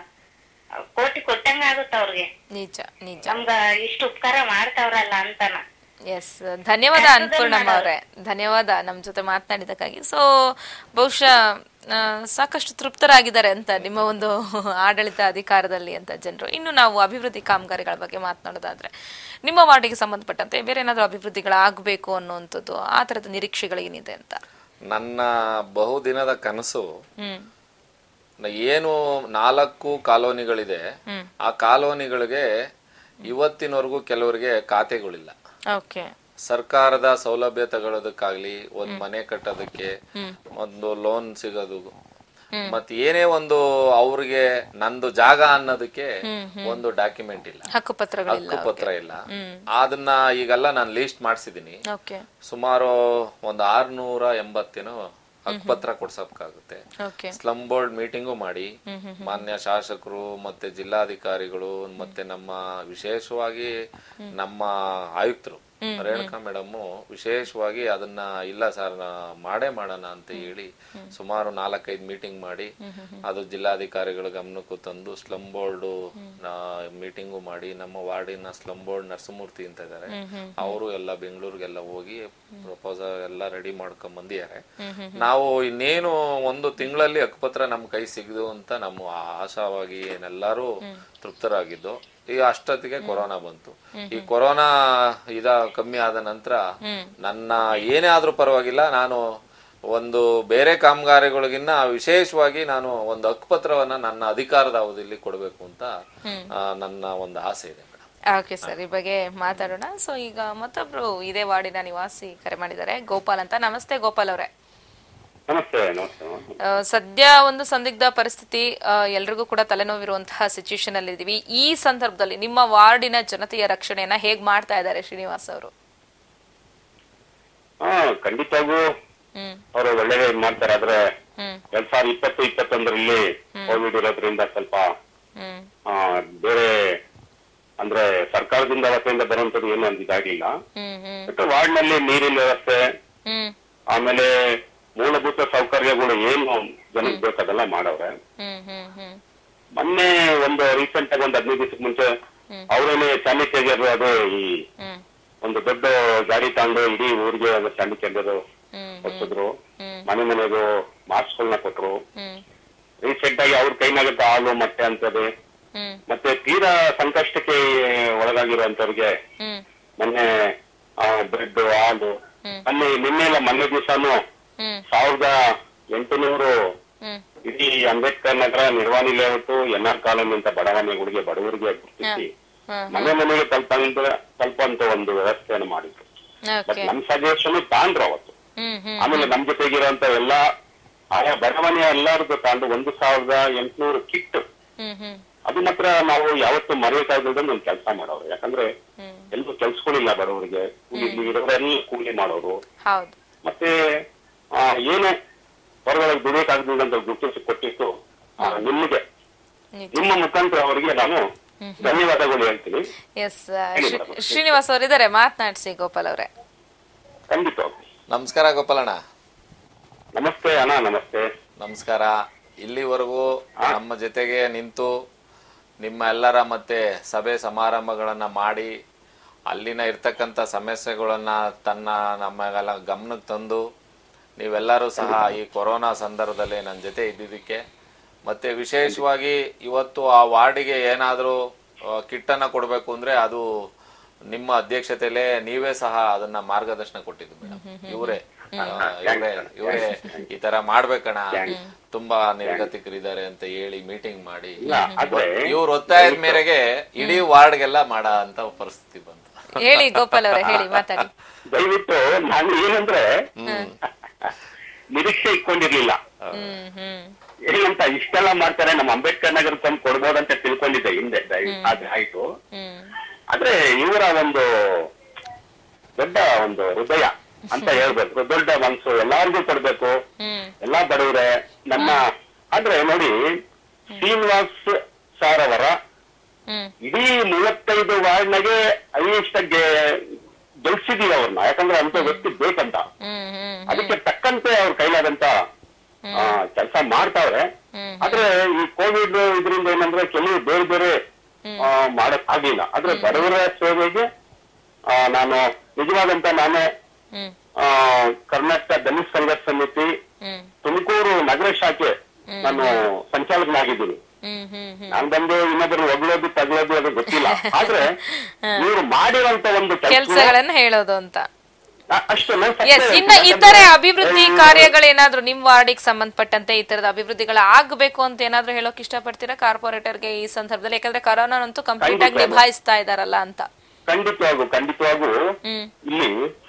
Speaker 3: ಕೋಟಿ ಕೊಟ್ಟಂಗ ಆಗುತ್ತ ಅವ್ರಿಗೆ
Speaker 1: ನಿಜ ನಿಜ
Speaker 3: ನಮ್ಗ ಇಷ್ಟು ಉಪಕಾರ ಮಾಡ್ತಾವ್ರಲ್ಲ ಅಂತನ
Speaker 1: ಎಸ್ ಧನ್ಯವಾದ ಅನ್ಪೂರ್ಣಮ್ಮ ಅವರೇ ಧನ್ಯವಾದ ನಮ್ಮ ಜೊತೆ ಮಾತನಾಡಿದಕ್ಕಾಗಿ ಸೊ ಬಹುಶಃ ಆ, ಸಾಕಷ್ಟು ತೃಪ್ತರಾಗಿದ್ದಾರೆ ಅಂತ ನಿಮ್ಮ ಒಂದು ಆಡಳಿತ ಅಧಿಕಾರದಲ್ಲಿ ಅಂತ ಜನರು ಇನ್ನು ನಾವು ಅಭಿವೃದ್ಧಿ ಕಾಮಗಾರಿಗಳ ಬಗ್ಗೆ ಮಾತನಾಡೋದಾದ್ರೆ ನಿಮ್ಮ ವಾರ್ಡಿಗೆ ಸಂಬಂಧಪಟ್ಟಂತೆ ಬೇರೆ ಏನಾದರೂ ಅಭಿವೃದ್ಧಿಗಳಾಗಬೇಕು ಅನ್ನುವಂಥದ್ದು ಆ ಥರದ ನಿರೀಕ್ಷೆಗಳು ಏನಿದೆ ಅಂತ
Speaker 2: ನನ್ನ ಬಹುದಿನದ ಕನಸು
Speaker 1: ಹ್ಮ್
Speaker 2: ನ- ಏನು ನಾಲ್ಕು ಕಾಲೋನಿಗಳಿದೆ ಆ ಕಾಲೋನಿಗಳಿಗೆ ಇವತ್ತಿನವರೆಗೂ ಕೆಲವರಿಗೆ ಖಾತೆಗಳಿಲ್ಲ
Speaker 1: ಓಕೆ
Speaker 2: ಸರ್ಕಾರದ ಸೌಲಭ್ಯ ತಗೊಳ್ಳೋದಕ್ಕಾಗ್ಲಿ ಒಂದ್ ಮನೆ ಕಟ್ಟೋದಕ್ಕೆ ಒಂದು ಲೋನ್ ಸಿಗೋದು ಮತ್ ಏನೇ ಒಂದು ಅವ್ರಿಗೆ ನಂದು ಜಾಗ ಅನ್ನೋದಕ್ಕೆ ಒಂದು ಡಾಕ್ಯುಮೆಂಟ್ ಇಲ್ಲ
Speaker 1: ಹಕ್ಕುಪತ್ರಗಳಿಲ್ಲ
Speaker 2: ಹಕ್ಕುಪತ್ರ ಇಲ್ಲ ಅದನ್ನ ಈಗೆಲ್ಲ ನಾನು ಲೀಸ್ಟ್ ಮಾಡಿಸಿದೀನಿ
Speaker 1: ಓಕೆ
Speaker 2: ಸುಮಾರು ಒಂದ್ ಆರ್ನೂರ ಎಂಬತ್ತೇನೋ ಹಕ್ಕುಪತ್ರ ಕೊಡ್ಸಕ್ಕಾಗುತ್ತೆ
Speaker 1: ಓಕೆ
Speaker 2: ಸ್ಲಮ್ ಬೋರ್ಡ್ ಮೀಟಿಂಗು ಮಾಡಿ ಮಾನ್ಯ ಶಾಸಕರು ಮತ್ತೆ ಜಿಲ್ಲಾಧಿಕಾರಿಗಳು ಮತ್ತೆ ನಮ್ಮ ವಿಶೇಷವಾಗಿ ನಮ್ಮ ಆಯುಕ್ತರು ರೇಣುಕಾ ಮೇಡಮ್ ವಿಶೇಷವಾಗಿ ಅದನ್ನ ಇಲ್ಲ ಸರ್ ಮಾಡೇ ಮಾಡೋಣ ಅಂತ ಹೇಳಿ ಸುಮಾರು ನಾಲ್ಕೈದು ಮೀಟಿಂಗ್ ಮಾಡಿ ಅದು ಜಿಲ್ಲಾಧಿಕಾರಿಗಳ ಗಮನಕ್ಕೂ ತಂದು ಸ್ಲಮ್ ಬೋರ್ಡ್ ಮೀಟಿಂಗು ಮಾಡಿ ನಮ್ಮ ವಾರ್ಡಿನ ಸ್ಲಮ್ ಬೋರ್ಡ್ ನರಸಮೂರ್ತಿ ಅಂತ ಇದ್ದಾರೆ ಅವರು ಎಲ್ಲ ಬೆಂಗಳೂರಿಗೆಲ್ಲ ಹೋಗಿ ಪ್ರಪೋಸಲ್ ಎಲ್ಲ ರೆಡಿ ಮಾಡ್ಕೊಂಡ್ ಬಂದಿದ್ದಾರೆ ನಾವು ಇನ್ನೇನು ಒಂದು ತಿಂಗಳಲ್ಲಿ ಹಕ್ಕುಪತ್ರ ನಮ್ ಕೈ ಸಿಗದು ಅಂತ ನಮ್ಮ ಆಶಾವಾಗಿ ಏನೆಲ್ಲರೂ ತೃಪ್ತರಾಗಿದ್ದು ಈಗ ಅಷ್ಟೊತ್ತಿಗೆ ಕೊರೋನಾ ಬಂತು ಈ ಕೊರೋನಾ ಇದ ಕಮ್ಮಿ ಆದ ನಂತರ ನನ್ನ ಏನೇ ಆದ್ರೂ ಪರವಾಗಿಲ್ಲ ನಾನು ಒಂದು ಬೇರೆ ಕಾಮಗಾರಿಗಳಿಗಿನ್ನ ವಿಶೇಷವಾಗಿ ನಾನು ಒಂದು ಹಕ್ಕುಪತ್ರವನ್ನ ನನ್ನ ಅಧಿಕಾರದ ಅವಧಿಯಲ್ಲಿ ಕೊಡಬೇಕು ಅಂತ ಆ, ನನ್ನ ಒಂದು ಆಸೆ ಇದೆ ಮೇಡಮ್
Speaker 1: ಓಕೆ ಸರ್ ಈ ಬಗ್ಗೆ ಮಾತಾಡೋಣ ಸೊ ಈಗ ಮತ್ತೊಬ್ರು ಇದೇ ವಾರ್ಡಿನ ನಿವಾಸಿ ಕರೆ ಮಾಡಿದ್ದಾರೆ ಗೋಪಾಲ್ ಅಂತ ನಮಸ್ತೆ ಗೋಪಾಲ್ ಅವರೇ
Speaker 4: ನಮಸ್ತೆ ನಮಸ್ತೆ
Speaker 1: ಆ, ಸದ್ಯ ಒಂದು ಸಂದಿಗ್ಧ ಪರಿಸ್ಥಿತಿ ಆ, ಎಲ್ರಿಗೂ ಕೂಡ ತಲೆನೋವಿರುವಂತಹ ಸಿಚುಯೇಷನ್ ಅಲ್ಲಿ ಇದೀವಿ ಈ ಸಂದರ್ಭದಲ್ಲಿ ನಿಮ್ಮ ವಾರ್ಡಿನ ಜನತೆಯ ರಕ್ಷಣೆಯನ್ನ ಹೇಗ್ ಮಾಡ್ತಾ ಇದ್ದಾರೆ ಶ್ರೀನಿವಾಸ್ ಅವರು
Speaker 4: ಹಾ ಖಂಡಿತವಾಗೂ
Speaker 1: ಹ್ಮ್
Speaker 4: ಅವರು ಒಳ್ಳೆ ಇದ್ ಮಾಡ್ತಾರೆ ಆದ್ರೆ
Speaker 1: ಹ್ಮ್
Speaker 4: ಎರಡ್ ಸಾವಿರದ ಇಪ್ಪತ್ತು ಇಪ್ಪತ್ತೊಂದರಲ್ಲಿ ಕೋವಿಡ್ ಇರೋದ್ರಿಂದ ಸ್ವಲ್ಪ
Speaker 1: ಹ್ಮ್
Speaker 4: ಆ, ಬೇರೆ ಅಂದ್ರೆ ಸರ್ಕಾರದಿಂದ ವತಿಯಿಂದ ಬರುವಂತದ್ದು ಏನು ಒಂದು ಇದಾಗಿಲ್ಲ
Speaker 1: ಹ್ಮ್ ಹ್ಮ್
Speaker 4: ಬಟ್ ವಾರ್ಡ್ ನಲ್ಲಿ ನೀರಿನ ವ್ಯವಸ್ಥೆ
Speaker 1: ಹ್ಮ್
Speaker 4: ಆಮೇಲೆ ಮೂಲಭೂತ ಸೌಕರ್ಯಗಳು ಏನು ಜನಕ್ಕೆ ಬೇಕಾದೆಲ್ಲ ಮಾಡವ್ರೆ
Speaker 1: ಹ್ಮ್ ಹ್ಮ್ ಹ್ಮ್
Speaker 4: ಮೊನ್ನೆ ಒಂದು ರೀಸೆಂಟ್ ಆಗಿ ಒಂದು ಹದಿನೈದು ದಿವಸಕ್ಕೆ ಮುಂಚೆ ಅವರೇನೆ ಸ್ಯಾನಿಟೈಸರ್ ಅದು ಈ
Speaker 1: ಹ್ಮ್
Speaker 4: ಒಂದು ದೊಡ್ಡ ಗಾಡಿ ತಗೊಂಡು ಇಡೀ ಊರಿಗೆ ಒಂದು ಸ್ಯಾನಿಟೈಸರ್
Speaker 1: ಹ್ಮ್
Speaker 4: ಕೊಡ್ಸಿದ್ರು
Speaker 1: ಹ್ಮ್
Speaker 4: ಮನೆ ಮನೆಗೂ ಮಾಸ್ಕ್ಗಳನ್ನ ಕೊಟ್ರು
Speaker 1: ಹ್ಮ್
Speaker 4: ರೀಸೆಂಟ್ ಆಗಿ ಅವ್ರ ಕೈನಾಗತ್ತ ಹಾಲು ಮೊಟ್ಟೆ ಅಂತದೆ
Speaker 1: ಹ್ಮ್
Speaker 4: ಮತ್ತೆ ತೀರಾ ಸಂಕಷ್ಟಕ್ಕೆ ಒಳಗಾಗಿರುವಂತವ್ರಿಗೆ
Speaker 1: ಹ್ಮ್
Speaker 4: ಮೊನ್ನೆ ಬ್ರೆಡ್ ಹಾಲು ಮೊನ್ನೆ ನಿನ್ನೆ ಇಲ್ಲ ಮೊನ್ನೆ ದಿವಸನು
Speaker 1: ಹ್ಮ್
Speaker 4: ಸಾವಿರದ ಎಂಟುನೂರು
Speaker 1: ಹ್ಮ್
Speaker 4: ಇಡೀ Ambedkar Nagar Nirvani layout N R colony ಅಂತ ಬಡಾವಣೆಗಳಿಗೆ ಬಡವರಿಗೆ ಗುರುತಿಸಿ
Speaker 1: ಹ್ಮ್
Speaker 4: ಮನೆ ಮನೆಗೆ ತಲುಪಂತ ತಲುಪಂತ ಒಂದು ವ್ಯವಸ್ಥೆಯನ್ನು ಮಾಡಿದ್ರು ಬಟ್
Speaker 1: ಓಕೆ
Speaker 4: ನಮ್ ಸಜೆಷನ್ ತಾಂಡ್ರು ಅವತ್ತು
Speaker 1: ಹ್ಮ್ ಹ್ಮ್
Speaker 4: ಆಮೇಲೆ ನಮ್ ಜೊತೆಗಿರುವಂತ ಎಲ್ಲಾ ಆಯಾ ಬಡವಣೆಯ ಎಲ್ಲರಿಗೂ ತಾಂಡು ಒಂದು ಸಾವಿರದ ಎಂಟುನೂರು ಕಿಟ್
Speaker 1: ಹ್ಮ್ ಹ್ಮ್
Speaker 4: ಅದು ಮಾತ್ರ ನಾವು ಯಾವತ್ತು ಮರೆಯಕ್ಕಾಗದಂದು ಒಂದು ಕೆಲಸ ಮಾಡೋರು ಯಾಕಂದ್ರೆ
Speaker 1: ಹ್ಮ್
Speaker 4: ಎಲ್ಲೂ ಕೆಲ್ಸಗಳಿಲ್ಲ ಬಡವರಿಗೆ ಕೂಲಿ ಇಲ್ಲಿ ಇರೋರೆಲ್ಲ ಕೂಲಿ ಮಾಡೋರು
Speaker 1: ಹೌದು
Speaker 4: ಮತ್ತೆ ಆ, ಏನೇ ಹೊರಗಡೆ ದುಡಿಯಕ್ಕಾಗದಿಲ್ಲ ಅಂತ ಗುರುತಿಸಿ ಕೊಟ್ಟಿತ್ತು ಆ, ನಿಮಗೆ
Speaker 1: ನಿಜ
Speaker 4: ನಿಮ್ಮ ಮುಖಾಂತರ ಅವರಿಗೆ ನಾನು ಧನ್ಯವಾದಗಳು ಹೇಳ್ತೀನಿ
Speaker 1: ಎಸ್ ಶ್ರೀನಿವಾಸ್ ಅವರು ಇದ್ದಾರೆ ಮಾತನಾಡಿಸಿ ಗೋಪಾಲ್ ಅವರೇ
Speaker 4: ಖಂಡಿತವಾಗಿ
Speaker 2: ನಮಸ್ಕಾರ ಗೋಪಾಲಣ್ಣ
Speaker 4: ನಮಸ್ತೆ ಅಣ್ಣ ನಮಸ್ತೆ
Speaker 2: ನಮಸ್ಕಾರ ಇಲ್ಲಿವರೆಗೂ ನಮ್ಮ ಜೊತೆಗೆ ನಿಂತು ನಿಮ್ಮ ಎಲ್ಲರ ಮತ್ತೆ ಸಭೆ ಸಮಾರಂಭಗಳನ್ನ ಮಾಡಿ ಅಲ್ಲಿನ ಇರ್ತಕ್ಕಂಥ ಸಮಸ್ಯೆಗಳನ್ನ ತನ್ನ ನಮಗೆಲ್ಲ ಗಮನಕ್ಕೆ ತಂದು ನೀವೆಲ್ಲರೂ ಸಹ ಈ ಕೊರೋನಾ ಸಂದರ್ಭದಲ್ಲಿ ನನ್ನ ಜೊತೆ ಇದ್ದಿದ್ದಕ್ಕೆ ಮತ್ತೆ ವಿಶೇಷವಾಗಿ ಇವತ್ತು ಆ ವಾರ್ಡಿಗೆ ಏನಾದರೂ ಕಿಟ್ಟನ್ನು ಕೊಡಬೇಕು ಅಂದ್ರೆ ಅದು ನಿಮ್ಮ ಅಧ್ಯಕ್ಷತೆಯಲ್ಲೇ ನೀವೇ ಸಹ ಅದನ್ನ ಮಾರ್ಗದರ್ಶನ ಕೊಟ್ಟಿದ್ದು ಮೇಡಮ್ ಇವರೇ ಇವರೇ ಇವರೇ ಈ ತರ ಮಾಡ್ಬೇಕಣ ತುಂಬಾ ನಿರ್ಗತಿಕರಿದ್ದಾರೆ ಅಂತ ಹೇಳಿ ಮೀಟಿಂಗ್ ಮಾಡಿ
Speaker 4: ಇಲ್ಲ ಆದ್ರೆ
Speaker 2: ಇವ್ರ ಒತ್ತಾಯದ ಮೇರೆಗೆ ಇಡೀ ವಾರ್ಡ್ಗೆಲ್ಲ ಮಾಡ ಅಂತ ಪರಿಸ್ಥಿತಿ ಬಂತು
Speaker 1: ಹೇಳಿ ಗೋಪಾಲ್ ಅವರೇ ಹೇಳಿ ಮಾತಾಡಿ
Speaker 4: ದಯವಿಟ್ಟು ನಾನು ಏನಂದ್ರೆ ನಿರೀಕ್ಷೆ ಇಟ್ಕೊಂಡಿರ್ಲಿಲ್ಲ
Speaker 1: ಹ್ಮ್ ಹ್ಮ್
Speaker 4: ಏನಂತ ಇಷ್ಟೆಲ್ಲ ಮಾಡ್ತಾರೆ ನಮ್ಮ ಅಂಬೇಡ್ಕರ್ ನಗರ ತಂದು ಕೊಡ್ಬೋದಂತ ತಿಳ್ಕೊಂಡಿದ್ದೆ ಹಿಂದೆ ದಯ- ಆದ್ರೆ ಆಯ್ತು
Speaker 1: ಹ್ಮ್
Speaker 4: ಆದ್ರೆ ಇವರ ಒಂದು ದೊಡ್ಡ ಒಂದು ಹೃದಯ ಅಂತ ಹೇಳ್ಬೇಕು ದೊಡ್ಡ ಮನ್ಸು ಎಲ್ಲಾರ್ಗೂ ಕೊಡ್ಬೇಕು
Speaker 1: ಹ್ಮ್
Speaker 4: ಎಲ್ಲಾ ಬಡವರೇ ನಮ್ಮ ಆದ್ರೆ ನೋಡಿ ಶ್ರೀನಿವಾಸ್ ಸಾರ್ ಅವರ
Speaker 1: ಹ್ಮ್
Speaker 4: ಇಡೀ ಮೂವತ್ತೈದು ವಾರ್ಡ್ನಾಗೆ ಹೈಯೆಸ್ಟ್ ಗೆಲ್ಸಿದೀವಿ ಅವ್ರನ್ನ ಯಾಕಂದ್ರೆ ಅಂತ ವ್ಯಕ್ತಿ ಬೇಕಂತ
Speaker 1: ಹ್ಮ್ ಹ್ಮ್
Speaker 4: ಅದಕ್ಕೆ ತಕ್ಕಂತೆ ಅವ್ರ ಕೈಲಾದಂತ ಕೆಲಸ ಮಾಡ್ತಾವ್ರೆ
Speaker 1: ಹ್ಮ್.
Speaker 4: ಆದ್ರೆ ಈ ಕೋವಿಡ್ ಇದರಿಂದ ಏನಂದ್ರೆ ಕೆಲವು ಬೇರೆ ಬೇರೆ ಆ, ಮಾಡಕ್ ಆಗ್ಲಿಲ್ಲ ಆದ್ರೆ ಬಡವರ ಸೇವೆಗೆ ಆ, ನಾನು ನಿಜವಾದಂತ ನಾನು
Speaker 1: ಹ್ಮ್
Speaker 4: ಆ, ಕರ್ನಾಟಕ ದಲಿತ ಸಂಘರ್ಷ ಸಮಿತಿ
Speaker 1: ಹ್ಮ್
Speaker 4: ತುಮಕೂರು ನಗರ ಶಾಖೆ ನಾನು ಸಂಚಾಲಕನಾಗಿದ್ದೀನಿ
Speaker 1: ಹ್ಮ್ ಹ್ಮ್ ಹ್ಮ್
Speaker 4: ನಾನ್ ಬಂದು ಇನ್ನೊಬ್ರು ಹೊಗಳೋದು ತಗೊಳ್ಳೋದು ಅದು ಗೊತ್ತಿಲ್ಲ ಆದ್ರೆ ಇವ್ರು ಮಾಡಿರೋಂತ ಒಂದು ಕೆಲಸ
Speaker 1: ಕೆಲ್ಸಗಳನ್ನ ಹೇಳೋದು ಅಂತ
Speaker 4: ಅಷ್ಟು ನಾನ್ ಸತ್ಯ
Speaker 1: ಎಸ್
Speaker 4: ಹೇಳ್ತೀನಿ.
Speaker 1: ಇನ್ನ
Speaker 4: ಯಾಕಂದ್ರೆ
Speaker 1: ಇತರೆ ಅಭಿವೃದ್ಧಿ
Speaker 4: ಇವ್ರು-
Speaker 1: ಕಾರ್ಯಗಳೇನಾದ್ರೂ ನಿಮ್ ವಾರ್ಡಿಗೆ ಸಂಬಂಧಪಟ್ಟಂತೆ ಈ ತರದ ಅಭಿವೃದ್ಧಿಗಳು ಆಗ್ಬೇಕು ಅಂತ ಏನಾದ್ರೂ ಹೇಳೋಕ್ ಇಷ್ಟಪಡ್ತೀರಾ ಕಾರ್ಪೊರೇಟರ್ಗೆ ಈ ಸಂದರ್ಭದಲ್ಲಿ ಯಾಕಂದ್ರೆ ಕರೋನಾನಂತೂ ಕಂಪ್ಲೀಟ್ ಆಗಿ
Speaker 4: ಖಂಡಿತ.
Speaker 1: ನಿಭಾಯಿಸ್ತಾ ಇದಾರಲ್ಲ ಅಂತ
Speaker 4: ಖಂಡಿತವಾಗೂ ಖಂಡಿತವಾಗೂ
Speaker 1: ಹ್ಮ್
Speaker 4: ಇಲ್ಲಿ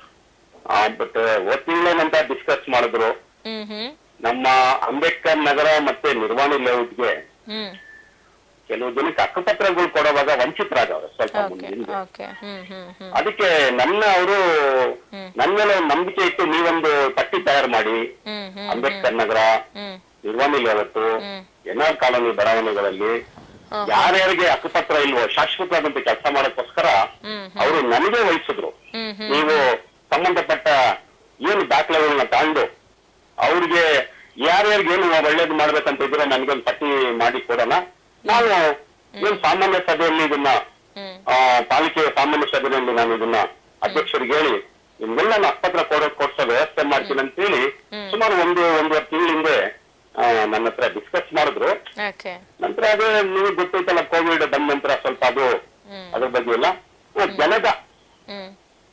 Speaker 4: ಬಟ್ ತಿಂಗಳೇನಂತ ಡಿಸ್ಕಸ್ ಮಾಡಿದ್ರು
Speaker 1: ಹ್ಮ್ ಹ್ಮ್
Speaker 4: ನಮ್ಮ ಅಂಬೇಡ್ಕರ್ ನಗರ ಮತ್ತೆ ನಿರ್ವಾಣಿ ಲೇಔಟ್ಗೆ
Speaker 1: ಹ್ಮ್
Speaker 4: ಕೆಲವು ಜನಕ್ಕೆ ಹಕ್ಕುಪತ್ರಗಳು ಕೊಡುವಾಗ ವಂಚಿತರಾದವ್ರೆ ಸ್ವಲ್ಪ
Speaker 1: ಓಕೆ
Speaker 4: ಮುಂದೆ ಹಿಂದೆ.
Speaker 1: ಓಕೆ ಹ್ಮ್ ಹ್ಮ್ ಹ್ಮ್
Speaker 4: ಅದಕ್ಕೆ ನನ್ನ ಅವರು ನನ್ನ ಮೇಲೆ ಒಂದು ನಂಬಿಕೆ ಇಟ್ಟು ನೀವೊಂದು ಪಟ್ಟಿ ತಯಾರು ಮಾಡಿ
Speaker 1: ಹ್ಮ್ ಹ್ಮ್
Speaker 4: ಅಂಬೇಡ್ಕರ್ ನಗರ
Speaker 1: ಹ್ಮ್
Speaker 4: Nirvani layout N R colony ಬಡಾವಣೆಗಳಲ್ಲಿ ಯಾರ್ಯಾರಿಗೆ ಹಕ್ಕುಪತ್ರ ಇಲ್ವೋ ಶಾಶ್ವತವಾದಂತ ಕೆಲಸ ಮಾಡೋಕ್ಕೋಸ್ಕರ
Speaker 1: ಹ್ಮ್
Speaker 4: ಅವರು ನನಗೆ ವಹಿಸಿದ್ರು ನೀವು ಸಂಬಂಧಪಟ್ಟ ಏನು ದಾಖಲೆಗಳನ್ನ ತಗೊಂಡು ಅವ್ರಿಗೆ ಯಾರ್ಯಾರಿಗೆ ಏನು ಒಳ್ಳೇದು ಮಾಡ್ಬೇಕಂತ ಇದ್ರೆ ನನ್ಗೊಂದು ಪಟ್ಟಿ ಮಾಡಿ ಕೊಡೋಣ ನಾನು ಏನ್ ಸಾಮಾನ್ಯ ಸಭೆಯಲ್ಲಿ ಇದನ್ನ ಆ, ಪಾಲಿಕೆ ಸಾಮಾನ್ಯ ಸಭೆಯಲ್ಲಿ ನಾನು ಇದನ್ನ ಅಧ್ಯಕ್ಷರಿಗೆ ಹೇಳಿ ನಿಮ್ಗೆಲ್ಲ ನಾನು ಆಸ್ಪತ್ರೆ ಕೊಡೋ ಕೊಡ್ಸೋ ವ್ಯವಸ್ಥೆ ಮಾಡ್ತೀನಿ ಅಂತ ಹೇಳಿ ಸುಮಾರು ಒಂದು ಒಂದೂವರೆ ತಿಂಗಳ ಹಿಂದೆ ಆ, ನನ್ನ ಹತ್ರ ಡಿಸ್ಕಸ್ ಮಾಡಿದ್ರು
Speaker 1: ಓಕೆ
Speaker 4: ನಂತರ ಅದೇ ನೀವು ಗೊತ್ತೈತಲ್ಲ ಕೋವಿಡ್ ಬಂದ ನಂತರ ಸ್ವಲ್ಪ ಅದು ಅದ್ರ ಬಗ್ಗೆ ಎಲ್ಲ ಆ, ಜನದ
Speaker 1: ಹ್ಮ್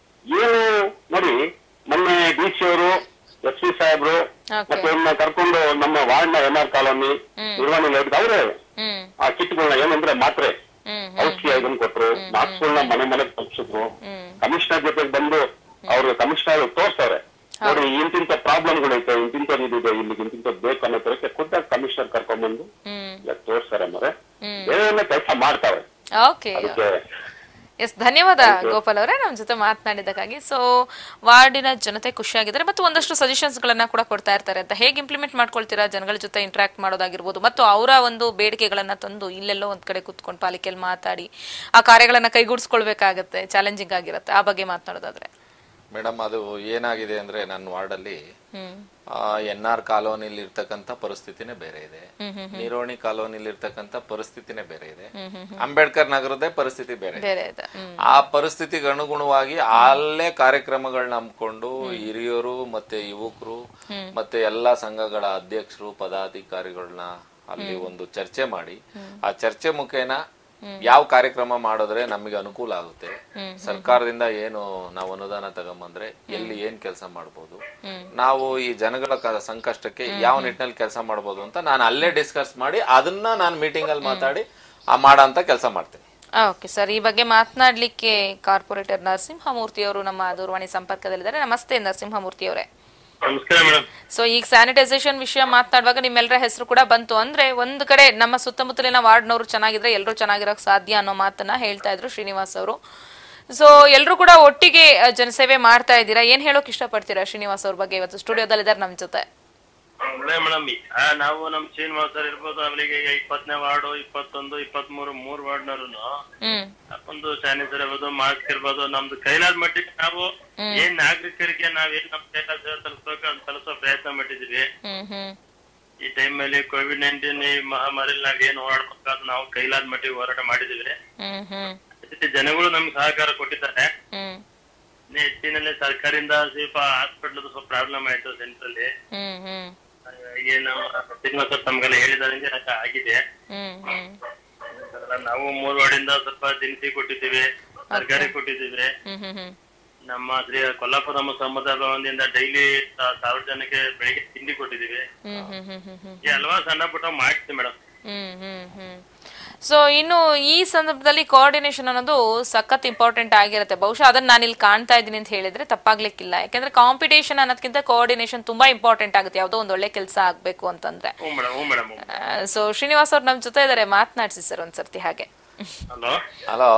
Speaker 4: ಏನು ನೋಡಿ ಮೊನ್ನೆ ಡಿ ಸಿ ಅವರು ಎಸ್ ಪಿ ಸಾಹೇಬ್ರು
Speaker 1: Okay.
Speaker 4: ಮತ್ತೆ ಇವ್ರನ್ನ ಕರ್ಕೊಂಡು ನಮ್ಮ ವಾರ್ಡ್ ನ ಎನ್ ಆರ್ ಕಾಲೋನಿ ನಿರ್ವಹಣೆ ಹೇಳಿದ್ರು ಅವರೇ
Speaker 1: ಹ್ಮ್
Speaker 4: ಆ ಕಿಟ್ಗಳನ್ನ ಏನಂದ್ರೆ ಮಾತ್ರೆ
Speaker 1: ಹ್ಮ್
Speaker 4: ಔಷಧಿ ಇದನ್ನ ಕೊಟ್ರು ಮಾಸ್ಕ್ಗಳನ್ನ ಮನೆ ಮನೆ ತಲುಪಿಸಿದ್ರು ಕಮಿಷನರ್ ಜೊತೆಗೆ ಬಂದು ಅವ್ರು ಕಮಿಷನರ್ ತೋರ್ಸವ್ರೆ ನೋಡಿ ಇಂತಿಂತ ಪ್ರಾಬ್ಲಮ್ಗಳು ಐತೆ ಇಂತಿಂತದ್ದು ಇದಿದೆ ಇಲ್ಲಿಗೆ ಇಂತಿಂತದ್ದು ಬೇಕು ಅನ್ನೋ ತರಕ್ಕೆ ಖುದ್ದಾಗಿ ಕಮಿಷನರ್ ಕರ್ಕೊಂಡ್ ಬಂದು
Speaker 1: ಹ್ಮ್
Speaker 4: ಇಲ್ಲ ತೋರ್ಸ್ತಾರೆ ಮರೆ ಏನೇನ ಕೆಲಸ ಮಾಡ್ತಾವೆ
Speaker 1: ಓಕೆ
Speaker 4: ಅದಕ್ಕೆ
Speaker 1: ಎಸ್ ಧನ್ಯವಾದ ಗೋಪಾಲ್ ಅವರೇ ನಮ್ಮ ಜೊತೆ ಮಾತನಾಡಿದ್ದಕ್ಕಾಗಿ ಸೊ ವಾರ್ಡಿನ ಜನತೆ ಖುಷಿಯಾಗಿದ್ದಾರೆ ಮತ್ತು ಒಂದಷ್ಟು ಸಜೆಷನ್ಸ್ ಗಳನ್ನ ಕೂಡ ಕೊಡ್ತಾ ಇರ್ತಾರೆ ಅಂತ ಹೇಗೆ ಇಂಪ್ಲಿಮೆಂಟ್ ಮಾಡ್ಕೊಳ್ತೀರಾ ಜನಗಳ ಜೊತೆ ಇಂಟ್ರಾಕ್ಟ್ ಮಾಡೋದಾಗಿರ್ಬೋದು ಮತ್ತು ಅವರ ಒಂದು ಬೇಡಿಕೆಗಳನ್ನ ತಂದು ಇಲ್ಲೆಲ್ಲೋ ಒಂದ್ ಕಡೆ ಕುತ್ಕೊಂಡು ಪಾಲಿಕೆಯಲ್ಲಿ ಮಾತಾಡಿ ಆ ಕಾರ್ಯಗಳನ್ನ ಕೈಗೂಡಿಸ್ಕೊಳ್ಬೇಕಾಗತ್ತೆ ಚಾಲೆಂಜಿಂಗ್ ಆಗಿರುತ್ತೆ ಆ ಬಗ್ಗೆ ಮಾತನಾಡೋದಾದ್ರೆ
Speaker 2: ಮೇಡಮ್ ಅದು ಏನಾಗಿದೆ ಅಂದ್ರೆ ನನ್ನ ವಾರ್ಡಲ್ಲಿ
Speaker 1: ಹ್ಮ್
Speaker 2: ಎನ್ ಆರ್ ಕಾಲೋನಿಲಿ ಇರ್ತಕ್ಕಂಥ ಪರಿಸ್ಥಿತಿನೇ ಬೇರೆ ಇದೆ ನೀರೋಣಿ ಕಾಲೋನಿಲಿ ಇರ್ತಕ್ಕಂಥ ಪರಿಸ್ಥಿತಿನೇ ಬೇರೆ ಇದೆ ಅಂಬೇಡ್ಕರ್ ನಗರದೇ ಪರಿಸ್ಥಿತಿ ಬೇರೆ ಇದೆ.
Speaker 1: ಬೇರೆ ಇದೆ ಹ್ಮ್
Speaker 2: ಆ ಪರಿಸ್ಥಿತಿಗೆ ಅನುಗುಣವಾಗಿ ಅಲ್ಲೇ ಕಾರ್ಯಕ್ರಮಗಳನ್ನ ಹಮ್ಮಿಕೊಂಡು ಹಿರಿಯರು ಮತ್ತೆ ಯುವಕರು ಮತ್ತೆ ಎಲ್ಲಾ ಸಂಘಗಳ ಅಧ್ಯಕ್ಷರು ಪದಾಧಿಕಾರಿಗಳನ್ನ ಅಲ್ಲಿ ಒಂದು ಚರ್ಚೆ ಮಾಡಿ ಆ ಚರ್ಚೆ ಮುಖೇನ ಯಾವ ಕಾರ್ಯಕ್ರಮ ಮಾಡಿದ್ರೆ ನಮಗೆ ಅನುಕೂಲ ಆಗುತ್ತೆ ಸರ್ಕಾರದಿಂದ ಏನು ನಾವು ಅನುದಾನ ತಗೊಂಬಂದ್ರೆ ಎಲ್ಲಿ ಏನ್ ಕೆಲಸ ಮಾಡ್ಬೋದು ನಾವು ಈ ಜನಗಳ ಕ- ಸಂಕಷ್ಟಕ್ಕೆ ಯಾವ ನಿಟ್ಟಿನಲ್ಲಿ ಕೆಲಸ ಮಾಡ್ಬೋದು ಅಂತ ನಾನು ಅಲ್ಲೇ ಡಿಸ್ಕಸ್ ಮಾಡಿ ಅದನ್ನ ನಾನು ಮೀಟಿಂಗ್ ಅಲ್ಲಿ ಮಾತಾಡಿ ಆ ಮಾಡಂತ ಕೆಲಸ ಮಾಡ್ತೀನಿ
Speaker 1: ಓಕೆ ಸರ್ ಈ ಬಗ್ಗೆ ಮಾತನಾಡ್ಲಿಕ್ಕೆ ಕಾರ್ಪೊರೇಟರ್ ನರಸಿಂಹಮೂರ್ತಿ ಅವರು ನಮ್ಮ ದೂರವಾಣಿ ಸಂಪರ್ಕದಲ್ಲಿದ್ದಾರೆ ನಮಸ್ತೆ ನರಸಿಂಹಮೂರ್ತಿ ಅವರೇ
Speaker 5: ನಮಸ್ಕಾರ ಮೇಡಮ್
Speaker 1: ಸೊ ಈಗ ಸ್ಯಾನಿಟೈಸೇಷನ್ ವಿಷಯ ಮಾತನಾಡುವಾಗ ನಿಮ್ಮೆಲ್ಲರ ಹೆಸರು ಕೂಡ ಬಂತು ಅಂದ್ರೆ ಒಂದು ಕಡೆ ನಮ್ಮ ಸುತ್ತಮುತ್ತಲಿನ ವಾರ್ಡ್ನವರು ಚೆನ್ನಾಗಿದ್ರೆ ಎಲ್ಲರೂ ಚೆನ್ನಾಗಿರೋಕ್ ಸಾಧ್ಯ ಅನ್ನೋ ಮಾತನ್ನ ಹೇಳ್ತಾ ಇದ್ರು ಶ್ರೀನಿವಾಸ್ ಅವರು ಸೊ ಎಲ್ಲರೂ ಕೂಡ ಒಟ್ಟಿಗೆ ಅಹ್, ಜನಸೇವೆ ಮಾಡ್ತಾ ಇದ್ದೀರಾ ಏನ್ ಹೇಳೋಕ್ ಇಷ್ಟಪಡ್ತೀರಾ ಶ್ರೀನಿವಾಸ್ ಅವ್ರ ಬಗ್ಗೆ ಇವತ್ತು ಸ್ಟುಡಿಯೋದಲ್ಲಿದ್ದಾರೆ ನಮ್ ಜೊತೆ
Speaker 5: ಒಳ್ಳೆ ಮೇಡಮ್ ನಾವು ನಮ್ ಶ್ರೀನಿವಾಸ್ ಸರ್ ಇರ್ಬೋದು ಅವರಿಗೆ ಈಗ ಇಪ್ಪತ್ತನೇ ವಾರ್ಡು ಇಪ್ಪತ್ತೊಂದು ಇಪ್ಪತ್ತ್ ಮೂರು ಮೂರ್ ವಾರ್ಡ್ನವರು
Speaker 1: ಹ್ಮ್
Speaker 5: ಒಂದು ಸ್ಯಾನಿಟೈಸರ್ ಇರ್ಬೋದು ಮಾಸ್ಕ್ ಇರ್ಬೋದು ನಮ್ದು ಕೈಲಾದ ಮಟ್ಟಿಗೆ ನಾವು ಏನ್ ನಾಗರಿಕರಿಗೆ ನಾವೇನ್ ನಮ್ ಕೈಲಾದ ಸೇವೆ ತಲುಸ್ಬೇಕು ಅಂತ ತಲುಪಿಸೋ ಪ್ರಯತ್ನ ಮಾಡಿದೀವಿ
Speaker 1: ಹ್ಮ್ ಹ್ಮ್
Speaker 5: ಈ ಟೈಮ್ ಅಲ್ಲಿ ಕೋವಿಡ್ ನೈನ್ಟೀನ್ ಈ ಮಹಾಮಾರಿಲಿ ನಾವ್ ಏನ್ ಹೋರಾಡ್ಬೇಕಾದ್ರು ನಾವು ಕೈಲಾದ ಮಟ್ಟಿಗೆ ಹೋರಾಟ ಮಾಡಿದೀವಿ
Speaker 1: ಹ್ಮ್ ಹ್ಮ್
Speaker 5: ಅದೇ ರೀತಿ ಜನಗಳು ನಮ್ಗೆ ಸಹಕಾರ ಕೊಟ್ಟಿದ್ದಾರೆ
Speaker 1: ಹ್ಮ್
Speaker 5: ಇನ್ನು ಹೆಚ್ಚಿನಲ್ಲಿ ಸರ್ಕಾರದಿಂದ ಸ್ವಲ್ಪ ಹಾಸ್ಪಿಟಲ್ ಸ್ವಲ್ಪ ಪ್ರಾಬ್ಲಮ್ ಆಯ್ತು ಸೆಂಟ್ರಲ್ಲಿ
Speaker 1: ಹ್ಮ್ ಹ್ಮ್
Speaker 5: ಹಾಗಾಗಿ ನಮ್ಮ ಶ್ರೀನಿವಾಸ ಸರ್ ತಮ್ಗೆಲ್ಲ ಹೇಳಿದಾರಂಗೆ ನಂಗೆ ಆಗಿದೆ
Speaker 1: ಹ್ಮ್ ಹ್ಮ್
Speaker 5: ಅದೆಲ್ಲ ನಾವು ಮೂರ್ ವಾರ್ಡಿಂದ ಸ್ವಲ್ಪ ದಿನಸಿ ಕೊಟ್ಟಿದ್ದೀವಿ ತರಕಾರಿ ಕೊಟ್ಟಿದ್ದೀವಿ
Speaker 1: ಹ್ಮ್ ಹ್ಮ್ ಹ್ಮ್
Speaker 5: ನಮ್ಮ ಶ್ರೀ ಕೊಲ್ಲಾಪುರ ನಮ್ಮ ಸಮುದಾಯ ಭವನದಿಂದ ಡೈಲಿ ಸಾವಿರ ಜನಕ್ಕೆ ಬೆಳಿಗ್ಗೆ ತಿಂಡಿ ಕೊಟ್ಟಿದ್ದೀವಿ
Speaker 1: ಹ್ಮ್ ಹ್ಮ್ ಹ್ಮ್ ಹ್ಮ್ ಹ್ಮ್
Speaker 5: ಈ ಹಲವಾರು ಸಣ್ಣ ಪುಟ್ಟ ಮಾಡ್ತೀವಿ ಮೇಡಮ್
Speaker 1: ಹ್ಮ್ ಹ್ಮ್ ಹ್ಮ್ ಸೊ ಇನ್ನು ಈ ಸಂದರ್ಭದಲ್ಲಿ ಕೋಆರ್ಡಿನೇಷನ್ ಅನ್ನೋದು ಸಖತ್ ಇಂಪಾರ್ಟೆಂಟ್ ಆಗಿರುತ್ತೆ ಬಹುಶಃ ಅದನ್ನ ನಾನು ಇಲ್ಲಿ ಕಾಣ್ತಾ ಇದ್ದೀನಿ ಅಂತ ಹೇಳಿದ್ರೆ ತಪ್ಪಾಗ್ಲಿಕ್ಕಿಲ್ಲ ಯಾಕಂದ್ರೆ ಕಾಂಪಿಟೇಷನ್ ಅನ್ನೋದಕ್ಕಿಂತ ಕೋಆರ್ಡಿನೇಷನ್ ತುಂಬಾ ಇಂಪಾರ್ಟೆಂಟ್ ಆಗುತ್ತೆ ಯಾವುದೋ ಒಂದು ಒಳ್ಳೆ ಕೆಲಸ ಆಗ್ಬೇಕು ಅಂತಂದ್ರೆ
Speaker 5: ಹ್ಞೂ ಮೇಡಮ್ ಹ್ಞೂ ಮೇಡಮ್
Speaker 1: ಸೊ ಶ್ರೀನಿವಾಸ್ ಅವ್ರು ನಮ್ ಜೊತೆ ಇದಾರೆ ಮಾತನಾಡ್ಸಿ ಸರ್ ಒಂದ್ಸರ್ತಿ ಹಾಗೆ
Speaker 5: ಹಲೋ
Speaker 2: ಹಲೋ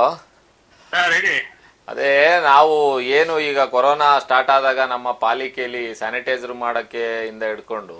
Speaker 5: ಸರ್ ಹೇಳಿ
Speaker 2: ಅದೇ ನಾವು ಏನು ಈಗ ಕೊರೋನಾ ಸ್ಟಾರ್ಟ್ ಆದಾಗ ನಮ್ಮ ಪಾಲಿಕೆಯಲ್ಲಿ ಸ್ಯಾನಿಟೈಸರ್ ಮಾಡಕ್ಕೆ ಇಂದ ಹಿಡ್ಕೊಂಡು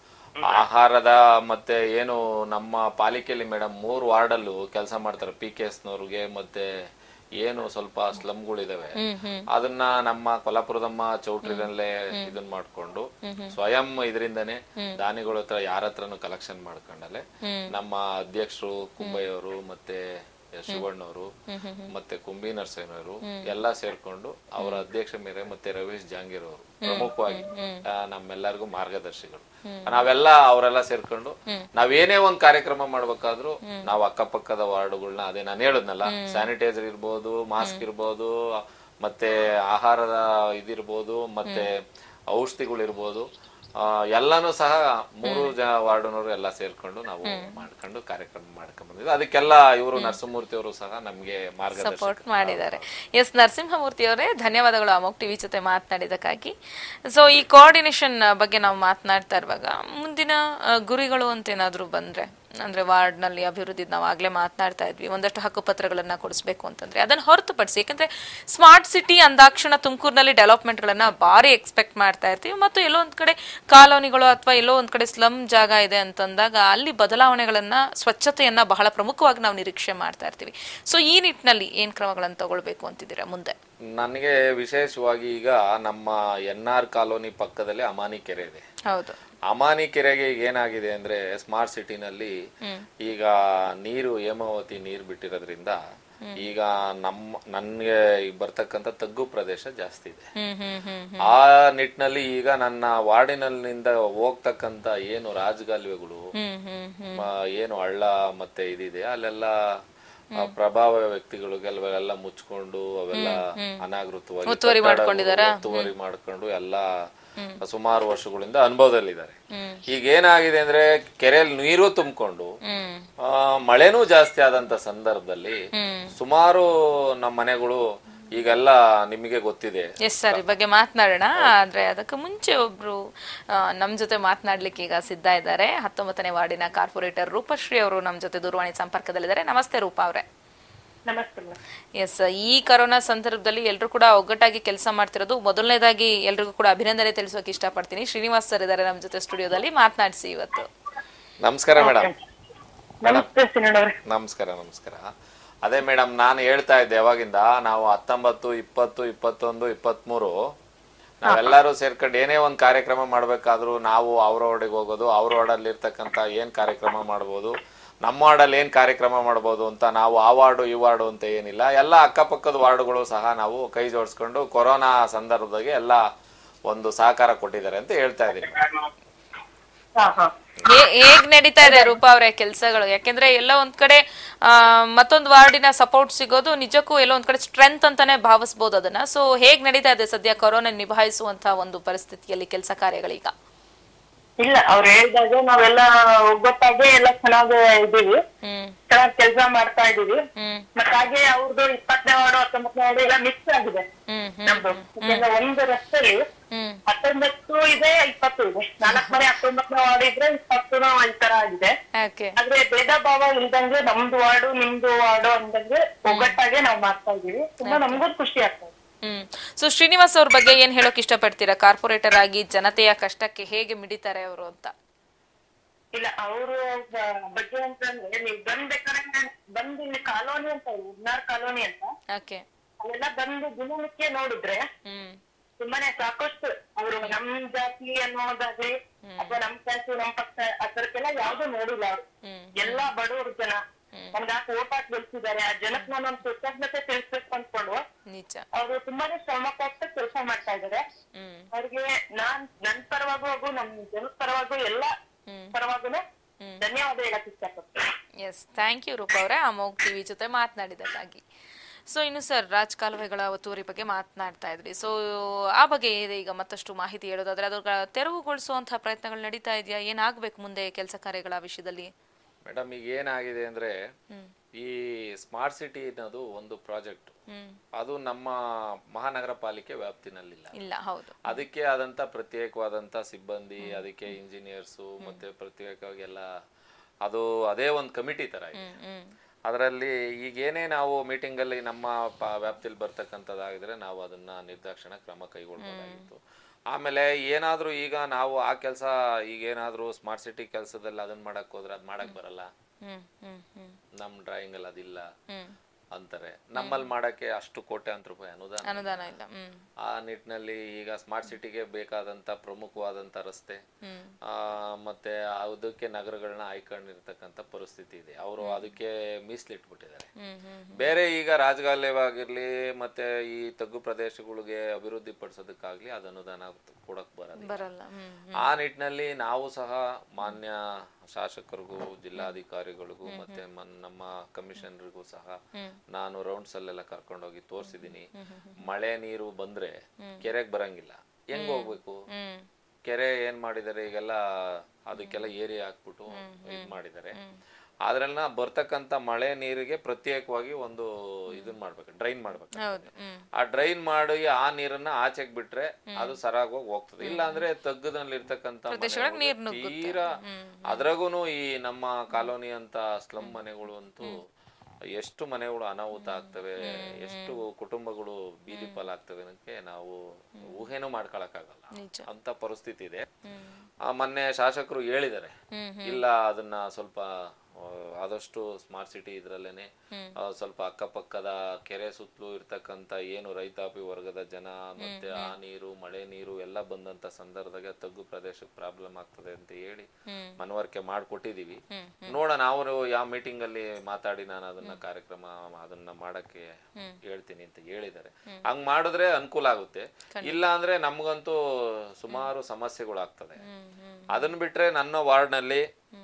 Speaker 2: ಆಹಾರದ ಮತ್ತೆ ಏನು ನಮ್ಮ ಪಾಲಿಕೆಯಲ್ಲಿ ಮೇಡಮ್ ಮೂರು ವಾರ್ಡಲ್ಲೂ ಕೆಲಸ ಮಾಡ್ತಾರೆ ಪಿ ಕೆ ಎಸ್ನವ್ರಿಗೆ ಮತ್ತೆ ಏನು ಸ್ವಲ್ಪ ಸ್ಲಮ್ಗಳಿದಾವೆ ಅದನ್ನ ನಮ್ಮ ಕೊಲ್ಲಾಪುರದಮ್ಮ ಚೌಟ್ರಿನಲ್ಲೇ ಇದನ್ ಮಾಡ್ಕೊಂಡು ಸ್ವಯಂ ಇದರಿಂದನೇ ದಾನಿಗಳ ಹತ್ರ ಯಾರ ಹತ್ರನು ಕಲೆಕ್ಷನ್ ಮಾಡ್ಕೊಂಡಲೆ ನಮ್ಮ ಅಧ್ಯಕ್ಷರು ಕುಂಬಯ್ಯವರು ಮತ್ತೆ ಶಿವಣ್ಣವರು ಮತ್ತೆ ಕುಂಬಿ ನರಸಯ್ಯನವರು ಎಲ್ಲ ಸೇರ್ಕೊಂಡು ಅವರ ಅಧ್ಯಕ್ಷ ಮೇರೆ ಮತ್ತೆ ರವೀಶ್ ಜಾಂಗೀರ್ ಅವರು ಪ್ರಮುಖವಾಗಿ ಆ, ನಮ್ಮೆಲ್ಲರಿಗೂ ಮಾರ್ಗದರ್ಶಿಗಳು ನಾವೆಲ್ಲ ಅವರೆಲ್ಲ ಸೇರ್ಕೊಂಡು ನಾವೇನೇ ಒಂದ್ ಕಾರ್ಯಕ್ರಮ ಮಾಡ್ಬೇಕಾದ್ರೂ ನಾವು ಅಕ್ಕಪಕ್ಕದ ವಾರ್ಡ್ಗಳನ್ನ ಅದೇ ನಾನು ಹೇಳದ್ನಲ್ಲ ಸ್ಯಾನಿಟೈಸರ್ ಇರ್ಬೋದು ಮಾಸ್ಕ್ ಇರ್ಬೋದು ಮತ್ತೆ ಆಹಾರದ ಇದಿರ್ಬೋದು ಮತ್ತೆ ಔಷಧಿಗಳಿರ್ಬೋದು ಆ, ಎಲ್ಲಾನು ಸಹ ಮೂರು ಜನ ವಾರ್ಡ್ನವರು ಎಲ್ಲ ಸೇರ್ಕೊಂಡು ನಾವು ಮಾಡ್ಕೊಂಡು ಕಾರ್ಯಕ್ರಮ ಮಾಡ್ಕೊಂಡ್ ಬಂದಿದ್ವಿ ಅದಕ್ಕೆಲ್ಲ ಇವರು ನರಸಿಂಹಮೂರ್ತಿ ಅವರು ಸಹ ನಮ್ಗೆ ಮಾರ್ಗದರ್ಶಕ
Speaker 1: ಸಪೋರ್ಟ್ ಮಾಡಿದ್ದಾರೆ ಎಸ್ ನರಸಿಂಹಮೂರ್ತಿ ಅವರೇ ಧನ್ಯವಾದಗಳು ಅಮೋಕ್ ಟಿವಿ ಜೊತೆ ಮಾತನಾಡಿದಕ್ಕಾಗಿ ಸೊ ಈ ಕೋಆರ್ಡಿನೇಷನ್ ಬಗ್ಗೆ ನಾವು ಮಾತನಾಡ್ತಾ ಇರುವಾಗ ಮುಂದಿನ ಆ, ಗುರಿಗಳು ಅಂತ ಏನಾದ್ರು ಬಂದ್ರೆ ಅಂದ್ರೆ ವಾರ್ಡ್ ನಲ್ಲಿ ಅಭಿವೃದ್ಧಿ ನಾವು ಆಗ್ಲೇ ಮಾತನಾಡ್ತಾ ಇದ್ವಿ ಒಂದಷ್ಟು ಹಕ್ಕುಪತ್ರಗಳನ್ನ ಕೊಡಿಸ್ಬೇಕು ಅಂತಂದ್ರೆ ಅದನ್ನ ಹೊರತುಪಡಿಸಿ ಯಾಕಂದ್ರೆ ಸ್ಮಾರ್ಟ್ ಸಿಟಿ ಅಂದಾಕ್ಷಣ ತುಮಕೂರಿನಲ್ಲಿ ಡೆವಲಪ್ಮೆಂಟ್ ಗಳನ್ನ ಭಾರಿ ಎಕ್ಸ್ಪೆಕ್ಟ್ ಮಾಡ್ತಾ ಇರ್ತೀವಿ ಮತ್ತು ಎಲ್ಲೋ ಒಂದ್ ಕಡೆ ಕಾಲೋನಿಗಳು ಅಥವಾ ಎಲ್ಲೋ ಒಂದ್ ಕಡೆ ಸ್ಲಮ್ ಜಾಗ ಇದೆ ಅಂತಂದಾಗ ಅಲ್ಲಿ ಬದಲಾವಣೆಗಳನ್ನ ಸ್ವಚ್ಛತೆಯನ್ನ ಬಹಳ ಪ್ರಮುಖವಾಗಿ ನಾವು ನಿರೀಕ್ಷೆ ಮಾಡ್ತಾ ಇರ್ತೀವಿ ಸೊ ಈ ನಿಟ್ಟಿನಲ್ಲಿ ಏನ್ ಕ್ರಮಗಳನ್ನು ತಗೊಳ್ಬೇಕು ಅಂತಿದ್ದೀರಾ ಮುಂದೆ
Speaker 2: ನನಗೆ ವಿಶೇಷವಾಗಿ ಈಗ ನಮ್ಮ ಎನ್ ಆರ್ ಕಾಲೋನಿ ಪಕ್ಕದಲ್ಲಿ ಅಮಾನಿ ಕೆರೆ ಇದೆ
Speaker 1: ಹೌದು
Speaker 2: ಅಮಾನಿ ಕೆರೆಗೆ ಈಗ ಏನಾಗಿದೆ ಅಂದ್ರೆ ಸ್ಮಾರ್ಟ್ ಸಿಟಿನಲ್ಲಿ ಈಗ ನೀರು ಹೇಮಾವತಿ ನೀರು ಬಿಟ್ಟಿರೋದ್ರಿಂದ ಈಗ ನಮ್ಮ ನನ್ಗೆ ಈಗ ಬರ್ತಕ್ಕಂಥ ತಗ್ಗು ಪ್ರದೇಶ ಜಾಸ್ತಿ ಇದೆ
Speaker 1: ಹ್ಮ್ ಹ್ಮ್ ಹ್ಮ್
Speaker 2: ಆ ನಿಟ್ಟಿನಲ್ಲಿ ಈಗ ನನ್ನ ವಾರ್ಡಿನಲ್ಲಿಂದ ಹೋಗ್ತಕ್ಕಂತ ಏನು ರಾಜಗಾಲುವೆಗಳು
Speaker 1: ಹ್ಮ್ ಹ್ಮ್ ಹ್ಮ್
Speaker 2: ಮ- ಏನು ಹಳ್ಳ ಮತ್ತೆ ಇದಿದೆ ಅಲ್ಲೆಲ್ಲ ಆ ಪ್ರಭಾವ ವ್ಯಕ್ತಿಗಳಿಗೆಲ್ಲ ಮುಚ್ಕೊಂಡು ಅವೆಲ್ಲ ಅನಾಗೃತವಾಗಿ
Speaker 1: ಮುತ್ತುವರಿ
Speaker 2: ಕಟ್ಟಡ-
Speaker 1: ಮಾಡ್ಕೊಂಡಿದಾರಾ?
Speaker 2: ಮುತ್ತುವರಿ ಮಾಡ್ಕೊಂಡು ಎಲ್ಲ ಸುಮಾರು ವರ್ಷಗಳಿಂದ ಅನುಭವದಲ್ಲಿದ್ದಾರೆ ಈಗ ಏನಾಗಿದೆ ಅಂದ್ರೆ ಕೆರೆಯಲ್ಲಿ ನೀರು ತುಂಬಿಕೊಂಡು
Speaker 1: ಹ್ಮ್
Speaker 2: ಮಳೆನೂ ಜಾಸ್ತಿ ಆದಂತ ಸಂದರ್ಭದಲ್ಲಿ ಸುಮಾರು ನಮ್ಮ ಮನೆಗಳು ಈಗೆಲ್ಲ ನಿಮಗೆ ಗೊತ್ತಿದೆ
Speaker 1: ಎಸ್ ಸರ್ ಈ ಬಗ್ಗೆ ಮಾತನಾಡೋಣ ಆದ್ರೆ ಅದಕ್ಕೆ ಮುಂಚೆ ಒಬ್ರು ಆ, ನಮ್ ಜೊತೆ ಮಾತನಾಡ್ಲಿಕ್ಕೆ ಈಗ ಸಿದ್ಧ ಇದ್ದಾರೆ ಹತ್ತೊಂಬತ್ತನೇ ವಾರ್ಡಿನ ಕಾರ್ಪೊರೇಟರ್ ರೂಪಶ್ರೀ ಅವರು ನಮ್ ಜೊತೆ ದೂರವಾಣಿ ಸಂಪರ್ಕದಲ್ಲಿದ್ದಾರೆ ನಮಸ್ತೆ ರೂಪಾ ಅವರೇ
Speaker 3: ನಮಸ್ತೆ ಮೇಡಮ್
Speaker 1: ಎಸ್ ಈ ಕರೋನಾ ಸಂದರ್ಭದಲ್ಲಿ ಎಲ್ಲರೂ ಕೂಡ ಒಗ್ಗಟ್ಟಾಗಿ ಕೆಲಸ ಮಾಡ್ತಿರೋದು ಮೊದಲನೇದಾಗಿ ಎಲ್ರಿಗೂ ಕೂಡ ಅಭಿನಂದನೆ ತಿಳಿಸೋಕೆ ಇಷ್ಟಪಡ್ತೀನಿ ಶ್ರೀನಿವಾಸ್ ಸರ್ ಇದ್ದಾರೆ ನಮ್ಮ ಜೊತೆ ಸ್ಟುಡಿಯೋದಲ್ಲಿ ಮಾತನಾಡಿಸಿ ಇವತ್ತು
Speaker 2: ನಮಸ್ಕಾರ ಮೇಡಮ್
Speaker 3: ನಮಸ್ತೆ ಸಿನೋಡವ್ರೆ
Speaker 2: ನಮಸ್ಕಾರ ನಮಸ್ಕಾರ ಅದೇ ಮೇಡಮ್ ನಾನು ಹೇಳ್ತಾ ಇದ್ದೆ ಯಾವಾಗಿಂದ ನಾವು ಹತ್ತೊಂಬತ್ತು ಇಪ್ಪತ್ತು ಇಪ್ಪತ್ತೊಂದು ಇಪ್ಪತ್ಮೂರು ನಾವೆಲ್ಲರೂ ಸೇರ್ಕೊಂಡು ಏನೇ ಒಂದು ಕಾರ್ಯಕ್ರಮ ಮಾಡ್ಬೇಕಾದ್ರೂ ನಾವು ಅವ್ರ ವಾರ್ಡಿಗೆ ಹೋಗೋದು ಅವ್ರ ವಾರ್ಡಲ್ಲಿ ಇರ್ತಕ್ಕಂಥ ಏನ್ ಕಾರ್ಯಕ್ರಮ ಮಾಡ್ಬೋದು ನಮ್ಮ ವಾರ್ಡಲ್ಲಿ ಏನ್ ಕಾರ್ಯಕ್ರಮ ಮಾಡ್ಬೋದು ಅಂತ ನಾವು ಆ ವಾರ್ಡು ಈ ವಾರ್ಡು ಅಂತ ಏನಿಲ್ಲ ಎಲ್ಲ ಅಕ್ಕಪಕ್ಕದ ವಾರ್ಡುಗಳು ಸಹ ನಾವು ಕೈ ಜೋಡಿಸ್ಕೊಂಡು ಕೊರೋನಾ ಸಂದರ್ಭದಾಗೆ ಎಲ್ಲ ಒಂದು ಸಹಕಾರ ಕೊಟ್ಟಿದ್ದಾರೆ ಅಂತ ಹೇಳ್ತಾ ಇದ್ದೀನಿ
Speaker 3: ಹಾ ಹಾ
Speaker 1: ಹೇ- ಹೇಗ್ ನಡೀತಾ ಇದೆ ರೂಪಾ ಅವರೇ ಕೆಲಸಗಳು ಯಾಕೆಂದ್ರೆ ಎಲ್ಲ ಒಂದ್ ಕಡೆ ಆ, ಮತ್ತೊಂದು ವಾರ್ಡಿನ ಸಪೋರ್ಟ್ ಸಿಗೋದು ನಿಜಕ್ಕೂ ಎಲ್ಲೋ ಒಂದ್ ಕಡೆ ಸ್ಟ್ರೆಂತ್ ಅಂತಾನೆ ಭಾವಿಸಬಹುದು ಅದನ್ನ ಸೊ ಹೇಗ್ ನಡೀತಾ ಇದೆ ಸದ್ಯ ಕೊರೋನಾ ನಿಭಾಯಿಸುವಂತ ಒಂದು ಪರಿಸ್ಥಿತಿಯಲ್ಲಿ ಕೆಲಸ ಕಾರ್ಯಗಳೀಗ
Speaker 3: ಇಲ್ಲ ಅವ್ರು ಹೇಳ್ದಾಗ ನಾವೆಲ್ಲ ಒಗ್ಗಟ್ಟಾಗಿ ಎಲ್ಲ ಚೆನ್ನಾಗಿ ಇದೀವಿ
Speaker 1: ಹ್ಮ್
Speaker 3: ಚೆನ್ನಾಗಿ ಕೆಲಸ ಮಾಡ್ತಾ ಇದೀವಿ
Speaker 1: ಹ್ಮ್
Speaker 3: ಮತ್ತ್ ಹಾಗೆ ಅವ್ರದ್ದು ಇಪ್ಪತ್ತನೇ ವಾರ್ಡು ಹತ್ತೊಂಬತ್ತನೇ ವಾರ್ಡು ಎಲ್ಲ ಮಿಕ್ಸ್ ಆಗಿದೆ
Speaker 1: ಹ್ಮ್ ಹ್ಮ್
Speaker 3: ನಮ್ದು ಯಾಕಂದ್ರೆ ಒಂದು ರಸ್ತೆಯಲ್ಲಿ
Speaker 1: ಹ್ಮ್
Speaker 3: ಹತ್ತೊಂಬತ್ತು ಇದೆ ಇಪ್ಪತ್ತು ಇದೆ ನಾಲ್ಕು ಮನೆ ಹತ್ತೊಂಬತ್ತನೇ ವಾರ್ಡ್ ಇದ್ರೆ ಇಪ್ಪತ್ತು ಈ ತರ ಆಗಿದೆ
Speaker 1: ಓಕೆ
Speaker 3: ಆದ್ರೆ ಭೇದ ಭಾವ ಇಲ್ದಂಗೆ ನಮ್ದು ವಾರ್ಡು ನಿಮ್ದು ವಾರ್ಡು ಅಂದಂಗೆ ಒಗ್ಗಟ್ಟಾಗೆ ನಾವ್ ಮಾಡ್ತಾ ಇದೀವಿ ತುಂಬಾ ನಮಗೂ ಖುಷಿ ಆಗ್ತಾ ಇದೆ
Speaker 1: ಹ್ಮ್ ಸೊ ಶ್ರೀನಿವಾಸ್ ಅವ್ರ ಬಗ್ಗೆ ಏನ್ ಹೇಳೋಕ್ ಇಷ್ಟಪಡ್ತೀರಾ ಕಾರ್ಪೊರೇಟರ್ ಆಗಿ ಜನತೆಯ ಕಷ್ಟಕ್ಕೆ ಹೇಗೆ ಮಿಡಿತಾರೆ ಅವರು ಅಂತ
Speaker 3: ಇಲ್ಲ ಅವರು ಬಗ್ಗೆ ಅಂತಂದ್ರೆ ನೀವು ಬಂದ್ಬೇಕಾದ್ರೆ ನಾನ್ ಬಂದು ಇಲ್ಲಿ ಕಾಲೋನಿ ಅಂತ ಇದೆ, ಉಡ್ನಾರ್ ಕಾಲೋನಿ ಅಂತ
Speaker 1: ಓಕೆ
Speaker 3: ಅಲ್ಲೆಲ್ಲ ಬಂದು ದಿನನಿತ್ಯ ನೋಡಿದ್ರೆ
Speaker 1: ಹ್ಮ್
Speaker 3: ತುಂಬಾನೇ ಸಾಕಷ್ಟು ಅವರು ನಮ್ ಜಾತಿ ಅನ್ನೋದಾಗ್ಲಿ ಅಥವಾ ನಮ್ ಕ್ಯಾಸ್ಟ್ ನಮ್ ಪಕ್ಷ ಆ ತರಕ್ಕೆಲ್ಲ ಯಾವ್ದು ನೋಡಿಲ್ಲ ಅವ್ರು
Speaker 1: ಹ್ಮ್
Speaker 3: ಎಲ್ಲಾ ಬಡವರು ಜನ ನಮ್ಗೆ ಯಾಕೆ ಓಟ್ ಹಾಕಿ ಬೆಳೆಸಿದ್ದಾರೆ ಆ ಜನಕ್ ನಾನೊಂದ್ ಕೃತಜ್ಞತೆ ತಿಳಿಸ್ಬೇಕು ಅನ್ಕೊಂಡು
Speaker 1: ನಿಜ
Speaker 3: ಅವರು ತುಂಬಾನೇ ಶ್ರಮ ಪಟ್ಟು ಕೆಲಸ ಮಾಡ್ತಾ ಇದ್ದಾರೆ
Speaker 1: ಹ್ಮ್
Speaker 3: ಅವ್ರಿಗೆ ನಾನ್ ನನ್ ಪರವಾಗೂ ಹಾಗೂ ನಮ್ ಜನದ ಪರವಾಗೂ ಎಲ್ಲ ಪರವಾಗೂ ಧನ್ಯವಾದ ಹೇಳಕ್ ಇಷ್ಟಪಡ್ತೀನಿ
Speaker 1: ಎಸ್ ಥ್ಯಾಂಕ್ ಯು ರೂಪ ಅವರೇ ಅಮೋಘ್ ಟಿವಿ ಜೊತೆ ಮಾತನಾಡಿದ್ದಕ್ಕಾಗಿ ಸೊ ಇನ್ನು ಸರ್ ರಾಜಕಾಲುವೆಗಳ ಒತ್ತುವರಿ ಬಗ್ಗೆ ಮಾತನಾಡ್ತಾ ಇದ್ರಿ ಸೊ ಆ ಬಗ್ಗೆ ಇದೆ ಈಗ ಮತ್ತಷ್ಟು ಮಾಹಿತಿ ಹೇಳೋದಾದ್ರೆ ಅದರ ತೆರವುಗೊಳಿಸುವಂತಹ ಪ್ರಯತ್ನಗಳು ನಡೀತಾ ಇದೆಯಾ ಏನಾಗಬೇಕು ಮುಂದೆ ಕೆಲಸ ಕಾರ್ಯಗಳ ವಿಷಯದಲ್ಲಿ
Speaker 2: ಮೇಡಮ್ ಈಗ ಏನಾಗಿದೆ ಅಂದ್ರೆ ಈ ಸ್ಮಾರ್ಟ್ ಸಿಟಿ ಅನ್ನೋದು ಒಂದು ಪ್ರಾಜೆಕ್ಟ್
Speaker 1: ಹ್ಮ್
Speaker 2: ಅದು ನಮ್ಮ ಮಹಾನಗರ ಪಾಲಿಕೆ ವ್ಯಾಪ್ತಿನಲ್ಲಿಲ್ಲ
Speaker 1: ಇಲ್ಲ ಹೌದು
Speaker 2: ಅದಕ್ಕೆ ಆದಂತ ಪ್ರತ್ಯೇಕವಾದಂತ ಸಿಬ್ಬಂದಿ ಅದಕ್ಕೆ ಇಂಜಿನಿಯರ್ಸು ಮತ್ತೆ ಪ್ರತ್ಯೇಕವಾಗಿ ಎಲ್ಲ ಅದು ಅದೇ ಒಂದು ಕಮಿಟಿ ತರ ಇದೆ
Speaker 1: ಹ್ಮ್ ಹ್ಮ್
Speaker 2: ಅದರಲ್ಲಿ ಈಗ ಏನೇ ನಾವು ಮೀಟಿಂಗ್ ಅಲ್ಲಿ ನಮ್ಮ ಪ- ವ್ಯಾಪ್ತಿಲಿ ಬರ್ತಕ್ಕಂಥದ್ದಾಗಿದ್ರೆ ನಾವು ಅದನ್ನ ನಿರ್ದಾಕ್ಷಿಣ ಕ್ರಮ ಕೈಗೊಳ್ಬೋದಾಗಿತ್ತು ಆಮೇಲೆ ಏನಾದ್ರೂ ಈಗ ನಾವು ಆ ಕೆಲಸ ಈಗ ಏನಾದ್ರೂ ಸ್ಮಾರ್ಟ್ ಸಿಟಿ ಕೆಲಸದಲ್ಲಿ ಅದನ್ನ ಮಾಡಕ್ ಹೋದ್ರೆ ಅದ್ ಮಾಡಕ್ ಬರಲ್ಲ
Speaker 1: ಹ್ಮ್ ಹ್ಮ್ ಹ್ಮ್
Speaker 2: ನಮ್ ಡ್ರಾಯಿಂಗ್ ಅಲ್ಲಿ ಅದಿಲ್ಲ
Speaker 1: ಹ್ಮ್
Speaker 2: ಅಂತಾರೆ ನಮ್ಮಲ್ಲಿ ಮಾಡಕ್ಕೆ ಅಷ್ಟು ಕೋಟ್ಯಾಂತರ ರೂಪಾಯಿ ಅನುದಾನ
Speaker 1: ಅನುದಾನ ಇಲ್ಲ ಹ್ಮ್
Speaker 2: ಆ ನಿಟ್ಟಿನಲ್ಲಿ ಈಗ ಸ್ಮಾರ್ಟ್ ಸಿಟಿಗೆ ಬೇಕಾದಂತ ಪ್ರಮುಖವಾದಂತ ರಸ್ತೆ
Speaker 1: ಹ್ಮ್
Speaker 2: ಆ, ಮತ್ತೆ ಅದಕ್ಕೆ ನಗರಗಳನ್ನ ಆಯ್ಕೊಂಡಿರ್ತಕ್ಕಂಥ ಪರಿಸ್ಥಿತಿ ಇದೆ ಅವರು ಅದಕ್ಕೆ ಮೀಸಲಿಟ್ಬಿಟ್ಟಿದ್ದಾರೆ
Speaker 1: ಹ್ಮ್ ಹ್ಮ್
Speaker 2: ಬೇರೆ ಈಗ ರಾಜಕಾಲವಾಗಿರ್ಲಿ ಮತ್ತೆ ಈ ತಗ್ಗು ಪ್ರದೇಶಗಳಿಗೆ ಅಭಿವೃದ್ಧಿ ಪಡಿಸೋದಕ್ಕಾಗ್ಲಿ ಅದು ಅನುದಾನ ಕೊಡಕ್ ಬರೋದಿಲ್ಲ
Speaker 1: ಬರಲ್ಲ ಹ್ಮ್
Speaker 2: ಆ ನಿಟ್ಟಿನಲ್ಲಿ ನಾವು ಸಹ ಮಾನ್ಯ ಶಾಸಕರಿಗೂ ಜಿಲ್ಲಾಧಿಕಾರಿಗಳಿಗೂ ಮತ್ತೆ ಮನ್- ನಮ್ಮ ಕಮಿಷನರ್ಗೂ ಸಹ ನಾನು ರೌಂಡ್ಸ್ ಅಲ್ಲೆಲ್ಲ ಕರ್ಕೊಂಡೋಗಿ ತೋರಿಸಿದೀನಿ ಮಳೆ ನೀರು ಬಂದ್ರೆ ಕೆರೆಗೆ ಬರಂಗಿಲ್ಲ ಹೆಂಗ್ ಹೋಗ್ಬೇಕು
Speaker 1: ಹ್ಮ್
Speaker 2: ಕೆರೆ ಏನ್ ಮಾಡಿದ್ದಾರೆ ಈಗೆಲ್ಲ ಅದಕ್ಕೆಲ್ಲ ಏರಿ ಹಾಕ್ಬಿಟ್ಟು ಇದ್ ಮಾಡಿದ್ದಾರೆ ಅದ್ರನ್ನ ಬರ್ತಕ್ಕಂತ ಮಳೆ ನೀರಿಗೆ ಪ್ರತ್ಯೇಕವಾಗಿ ಒಂದು ಇದನ್ ಮಾಡ್ಬೇಕು ಡ್ರೈನ್ ಮಾಡ್ಬೇಕು
Speaker 1: ಹೌದು ಹ್ಮ್
Speaker 2: ಆ ಡ್ರೈನ್ ಮಾಡಿ ಆ ನೀರನ್ನ ಆಚೆಗ್ ಬಿಟ್ರೆ ಅದು ಸರಾಗೋಗಿ ಹೋಗ್ತದೆ ಇಲ್ಲ ಅಂದ್ರೆ ತಗ್ಗದಲ್ಲಿ ಇರ್ತಕ್ಕಂತ
Speaker 1: ಪ್ರದೇಶಗಳಿಗೆ ನೀರ್ ನುಗ್ಗುತ್ತೆ.
Speaker 2: ತೀರಾ ಅದ್ರಾಗೂನು ಈ ನಮ್ಮ ಕಾಲೋನಿ ಅಂತ ಸ್ಲಮ್ ಮನೆಗಳು ಅಂತೂ ಎಷ್ಟು ಮನೆಗಳು ಅನಾಹುತ ಆಗ್ತವೆ ಎಷ್ಟು ಕುಟುಂಬಗಳು ಬೀದಿ ಪಾಲಾಗ್ತವೆ ಅನ್ನೋಕೆ ನಾವು ಊಹೆನೂ ಮಾಡ್ಕೊಳಕ್ಕಾಗಲ್ಲ
Speaker 1: ನಿಜ
Speaker 2: ಅಂತ ಪರಿಸ್ಥಿತಿ ಇದೆ ಆ ಮೊನ್ನೆ ಶಾಸಕರು ಹೇಳಿದ್ದಾರೆ ಇಲ್ಲ ಅದನ್ನ ಸ್ವಲ್ಪ ಆ, ಆದಷ್ಟು ಸ್ಮಾರ್ಟ್ ಸಿಟಿ ಇದ್ರಲ್ಲೇನೆ ಆ, ಸ್ವಲ್ಪ ಅಕ್ಕಪಕ್ಕದ ಕೆರೆ ಸುತ್ತಲೂ ಇರ್ತಕ್ಕಂಥ ಏನು ರೈತಾಪಿ ವರ್ಗದ ಜನ ಮತ್ತೆ ಆ ನೀರು ಮಳೆ ನೀರು ಎಲ್ಲ ಬಂದಂತ ಸಂದರ್ಭದಾಗ ತಗ್ಗು ಪ್ರದೇಶಕ್ಕೆ ಪ್ರಾಬ್ಲಮ್ ಆಗ್ತದೆ ಅಂತ ಹೇಳಿ ಮನವರಿಕೆ ಮಾಡ್ಕೊಟ್ಟಿದೀವಿ ನೋಡೋಣ ಅವರು ಯಾವ ಮೀಟಿಂಗ್ ಅಲ್ಲಿ ಮಾತಾಡಿ ನಾನು ಅದನ್ನ ಕಾರ್ಯಕ್ರಮ ಅದನ್ನ ಮಾಡಕ್ಕೆ ಹೇಳ್ತೀನಿ ಅಂತ ಹೇಳಿದ್ದಾರೆ ಹಂಗ್ ಮಾಡಿದ್ರೆ ಅನುಕೂಲ ಆಗುತ್ತೆ ಇಲ್ಲ ಅಂದ್ರೆ ನಮ್ಗಂತೂ ಸುಮಾರು ಸಮಸ್ಯೆಗಳಾಗ್ತದೆ ಅದನ್ನ ಬಿಟ್ರೆ ನನ್ನ ವಾರ್ಡ್ನಲ್ಲಿ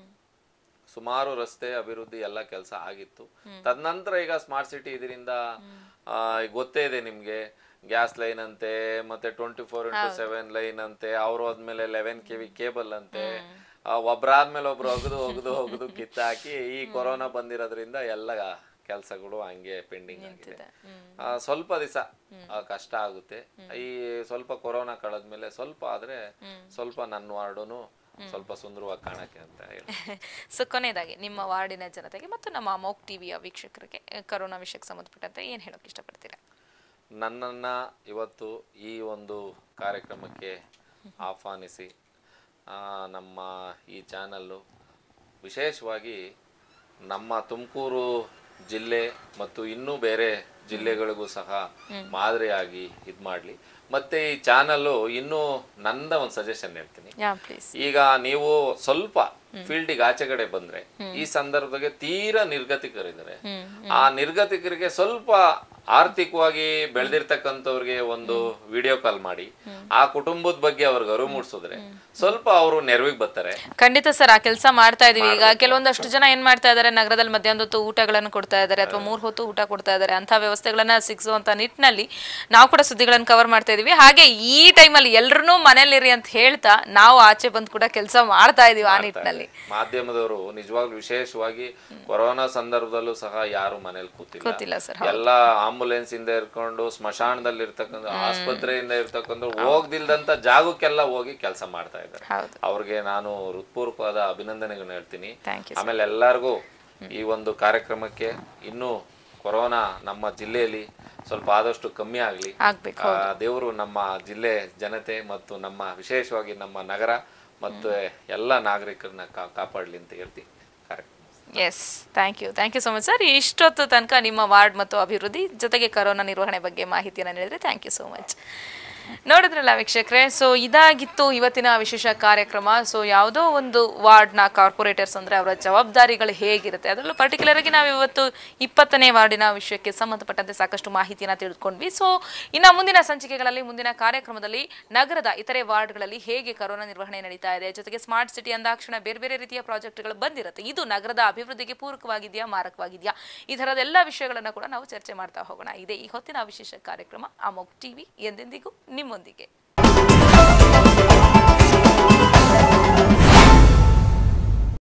Speaker 2: ಸುಮಾರು ರಸ್ತೆ ಅಭಿವೃದ್ಧಿ ಎಲ್ಲ ಕೆಲಸ ಆಗಿತ್ತು ತದನಂತರ ಈಗ ಸ್ಮಾರ್ಟ್ ಸಿಟಿ ಇದರಿಂದ ಆ, ಈಗ ಗೊತ್ತೇ ಇದೆ ನಿಮ್ಗೆ ಗ್ಯಾಸ್ ಲೈನ್ ಅಂತೆ ಮತ್ತೆ twenty four into seven line ಅಂತೆ ಅವ್ರು ಹೋದ್ಮೇಲೆ ಲೆವೆನ್ ಕೆ ವಿ ಕೇಬಲ್ ಅಂತೆ ಆ, ಒಬ್ರಾದ್ಮೇಲೆ ಒಬ್ರು ಒಗದು ಒಗದು ಒಗದು ಕಿತ್ತಾಕಿ ಈ ಕೊರೋನಾ ಬಂದಿರೋದ್ರಿಂದ ಎಲ್ಲ ಕೆಲಸಗಳು ಹಂಗೆ ಪೆಂಡಿಂಗ್ ಆಗಿದೆ ಆ, ಸ್ವಲ್ಪ ದಿವಸ ಕಷ್ಟ ಆಗುತ್ತೆ ಈ ಸ್ವಲ್ಪ ಕೊರೋನಾ ಕಳೆದ್ಮೇಲೆ ಸ್ವಲ್ಪ ಆದ್ರೆ ಸ್ವಲ್ಪ ನನ್ನ ವಾರ್ಡುನು ಸ್ವಲ್ಪ ಸುಂದರವಾಗಿ ಕಾಣಕ್ಕೆ ಅಂತ ಹೇಳಿ
Speaker 1: ಸೊ ಕೊನೆಯದಾಗಿ ನಿಮ್ಮ ವಾರ್ಡಿನ ಜನತೆಗೆ ಮತ್ತು ನಮ್ಮ ಮೌಕ್ ಟಿವಿಯ ವೀಕ್ಷಕರಿಗೆ ಅಹ್, ಕರೋನಾ ವಿಷಯಕ್ಕೆ ಸಂಬಂಧಪಟ್ಟಂತೆ ಏನು ಹೇಳೋಕೆ ಇಷ್ಟಪಡ್ತೀರಾ
Speaker 2: ನನ್ನನ್ನು ಇವತ್ತು ಈ ಒಂದು ಕಾರ್ಯಕ್ರಮಕ್ಕೆ ಆಹ್ವಾನಿಸಿ ಆ, ನಮ್ಮ ಈ ಚಾನಲ್ಲು ವಿಶೇಷವಾಗಿ ನಮ್ಮ ತುಮಕೂರು ಜಿಲ್ಲೆ ಮತ್ತು ಇನ್ನೂ ಬೇರೆ ಜಿಲ್ಲೆಗಳಿಗೂ ಸಹ ಮಾದರಿಯಾಗಿ ಇದು ಮಾಡಲಿ ಮತ್ತೆ ಈ ಚಾನಲ್ಲು ಇನ್ನೂ ನಂದ ಒಂದು ಸಜೆಷನ್ ಹೇಳ್ತೀನಿ
Speaker 1: ಯಾ ಪ್ಲೀಸ್
Speaker 2: ಈಗ ನೀವು ಸ್ವಲ್ಪ ಫೀಲ್ಡಿಗೆ ಆಚೆಗಡೆ ಬಂದ್ರೆ ಈ ಸಂದರ್ಭದಲ್ಲಿ ತೀರಾ ನಿರ್ಗತಿಕರಿದ್ದಾರೆ ಆ ನಿರ್ಗತಿಕರಿಗೆ ಸ್ವಲ್ಪ ಆರ್ಥಿಕವಾಗಿ ಬೆಳೆದಿರ್ತಕ್ಕಂಥವ್ರಿಗೆ ಒಂದು ವಿಡಿಯೋ ಕಾಲ್ ಮಾಡಿ ಆ ಕುಟುಂಬದ ಬಗ್ಗೆ ಅವ್ರಿಗೆ ಅರಿವು ಮೂಡಿಸಿದ್ರೆ ಸ್ವಲ್ಪ ಅವರು ನೆರವಿಗೆ ಬರ್ತಾರೆ
Speaker 1: ಖಂಡಿತ ಸರ್ ಆ ಕೆಲಸ ಮಾಡ್ತಾ ಇದೀವಿ ಈಗ ಕೆಲವೊಂದಷ್ಟು ಜನ ಏನ್ ಮಾಡ್ತಾ ಇದಾರೆ ನಗರದಲ್ಲಿ ಮಧ್ಯಾಹ್ನದ ಹೊತ್ತು ಊಟಗಳನ್ನು ಕೊಡ್ತಾ ಇದಾರೆ ಅಥವಾ ಮೂರ್ ಹೊತ್ತು ಊಟ ಕೊಡ್ತಾ ಇದಾರೆ ಅಂತ ವ್ಯವಸ್ಥೆಗಳನ್ನ ಸಿಗಿಸುವಂತ ನಿಟ್ಟಿನಲ್ಲಿ ನಾವು ಕೂಡ ಸುದ್ದಿಗಳನ್ನು ಕವರ್ ಮಾಡ್ತಾ ಇದೀವಿ ಹಾಗೆ ಈ ಟೈಮಲ್ಲಿ ಎಲ್ರು ಮನೇಲಿರಿ ಅಂತ ಹೇಳ್ತಾ ನಾವು ಆಚೆ ಬಂದು ಕೂಡ ಕೆಲಸ ಮಾಡ್ತಾ ಇದೀವಿ ಆ ನಿಟ್ಟಿನಲ್ಲಿ
Speaker 2: ಮಾಧ್ಯಮದವರು ನಿಜವಾಗ್ಲೂ ವಿಶೇಷವಾಗಿ ಕೊರೋನಾ ಸಂದರ್ಭದಲ್ಲೂ ಸಹ ಯಾರು ಮನೇಲಿ
Speaker 1: ಗೊತ್ತಿಲ್ಲ
Speaker 2: ಕೂತಿಲ್ಲ
Speaker 1: ಸರ್
Speaker 2: ಎಲ್ಲ ಆಂಬುಲೆನ್ಸ್ ಇಂದ ಇರ್ಕೊಂಡು ಸ್ಮಶಾನದಲ್ಲಿ ಇರ್ತಕ್ಕಂಥ ಆಸ್ಪತ್ರೆಯಿಂದ ಇರ್ತಕ್ಕಂಥ ಹೋಗ್ದಿಲ್ದಂತ ಜಾಗಕ್ಕೆಲ್ಲ ಹೋಗಿ ಕೆಲಸ ಮಾಡ್ತಾ ಇದ್ದಾರೆ
Speaker 1: ಹೌದು
Speaker 2: ಅವ್ರಿಗೆ ನಾನು ಹೃತ್ಪೂರ್ವಕವಾದ ಅಭಿನಂದನೆಗಳನ್ನ ಹೇಳ್ತೀನಿ
Speaker 1: ಥ್ಯಾಂಕ್ ಯು
Speaker 2: ಆಮೇಲೆ ಎಲ್ಲರಿಗೂ ಈ ಒಂದು ಕಾರ್ಯಕ್ರಮಕ್ಕೆ ಇನ್ನೂ ಕೊರೋನಾ ನಮ್ಮ ಜಿಲ್ಲೆಯಲ್ಲಿ ಸ್ವಲ್ಪ ಆದಷ್ಟು ಕಮ್ಮಿ ಆಗಲಿ
Speaker 1: ಆಗ್ಬೇಕು
Speaker 2: ದೇವರು ನಮ್ಮ ಜಿಲ್ಲೆ ಜನತೆ ಮತ್ತು ನಮ್ಮ ವಿಶೇಷವಾಗಿ ನಮ್ಮ ನಗರ ಮತ್ತು ಎಲ್ಲ ನಾಗರಿಕರನ್ನ ಕಾ- ಕಾಪಾಡ್ಲಿ ಅಂತ ಹೇಳ್ತೀನಿ ಕಾರ್ಯಕ್ರಮ
Speaker 1: yes thank you thank you so much sir ಇಷ್ಟೊತ್ತು ತನಕ ನಿಮ್ಮ ವಾರ್ಡ್ ಮತ್ತು ಅಭಿವೃದ್ಧಿ ಜೊತೆಗೆ ಕರೋನಾ ನಿರ್ವಹಣೆ ಬಗ್ಗೆ ಮಾಹಿತಿಯನ್ನು ನೀಡಿದ್ರೆ ಥ್ಯಾಂಕ್ ಯು ಸೋ ಮಚ್ ನೋಡಿದ್ರಲ್ಲ ವೀಕ್ಷಕರೇ ಸೊ ಇದಾಗಿತ್ತು ಇವತ್ತಿನ ವಿಶೇಷ ಕಾರ್ಯಕ್ರಮ ಸೊ ಯಾವುದೋ ಒಂದು ವಾರ್ಡ್ನ ಕಾರ್ಪೊರೇಟರ್ಸ್ ಅಂದರೆ ಅವರ ಜವಾಬ್ದಾರಿಗಳು ಹೇಗಿರುತ್ತೆ ಅದರಲ್ಲೂ ಪರ್ಟಿಕ್ಯುಲರ್ ಆಗಿ ನಾವು ಇವತ್ತು ಇಪ್ಪತ್ತನೇ ವಾರ್ಡಿನ ವಿಷಯಕ್ಕೆ ಸಂಬಂಧಪಟ್ಟಂತೆ ಸಾಕಷ್ಟು ಮಾಹಿತಿಯನ್ನು ತಿಳಿದುಕೊಂಡ್ವಿ ಸೊ ಇನ್ನು ಮುಂದಿನ ಸಂಚಿಕೆಗಳಲ್ಲಿ ಮುಂದಿನ ಕಾರ್ಯಕ್ರಮದಲ್ಲಿ ನಗರದ ಇತರೆ ವಾರ್ಡ್ಗಳಲ್ಲಿ ಹೇಗೆ ಕರೋನಾ ನಿರ್ವಹಣೆ ನಡೀತಾ ಇದೆ ಜೊತೆಗೆ ಸ್ಮಾರ್ಟ್ ಸಿಟಿ ಅಂದಾಕ್ಷಣ ಬೇರೆ ಬೇರೆ ರೀತಿಯ ಪ್ರಾಜೆಕ್ಟ್ಗಳು ಬಂದಿರುತ್ತೆ ಇದು ನಗರದ ಅಭಿವೃದ್ಧಿಗೆ ಪೂರಕವಾಗಿದೆಯಾ ಮಾರಕವಾಗಿದೆಯಾ ಈ ಥರದ ಎಲ್ಲ ವಿಷಯಗಳನ್ನು ಕೂಡ ನಾವು ಚರ್ಚೆ ಮಾಡ್ತಾ ಹೋಗೋಣ ಇದೆ ಈ ಹೊತ್ತಿನ ವಿಶೇಷ ಕಾರ್ಯಕ್ರಮ ಅಮೋಕ್ ಟಿವಿ ಎಂದೆಂದಿಗೂ ನಿಮ್ಮೊಂದಿಗೆ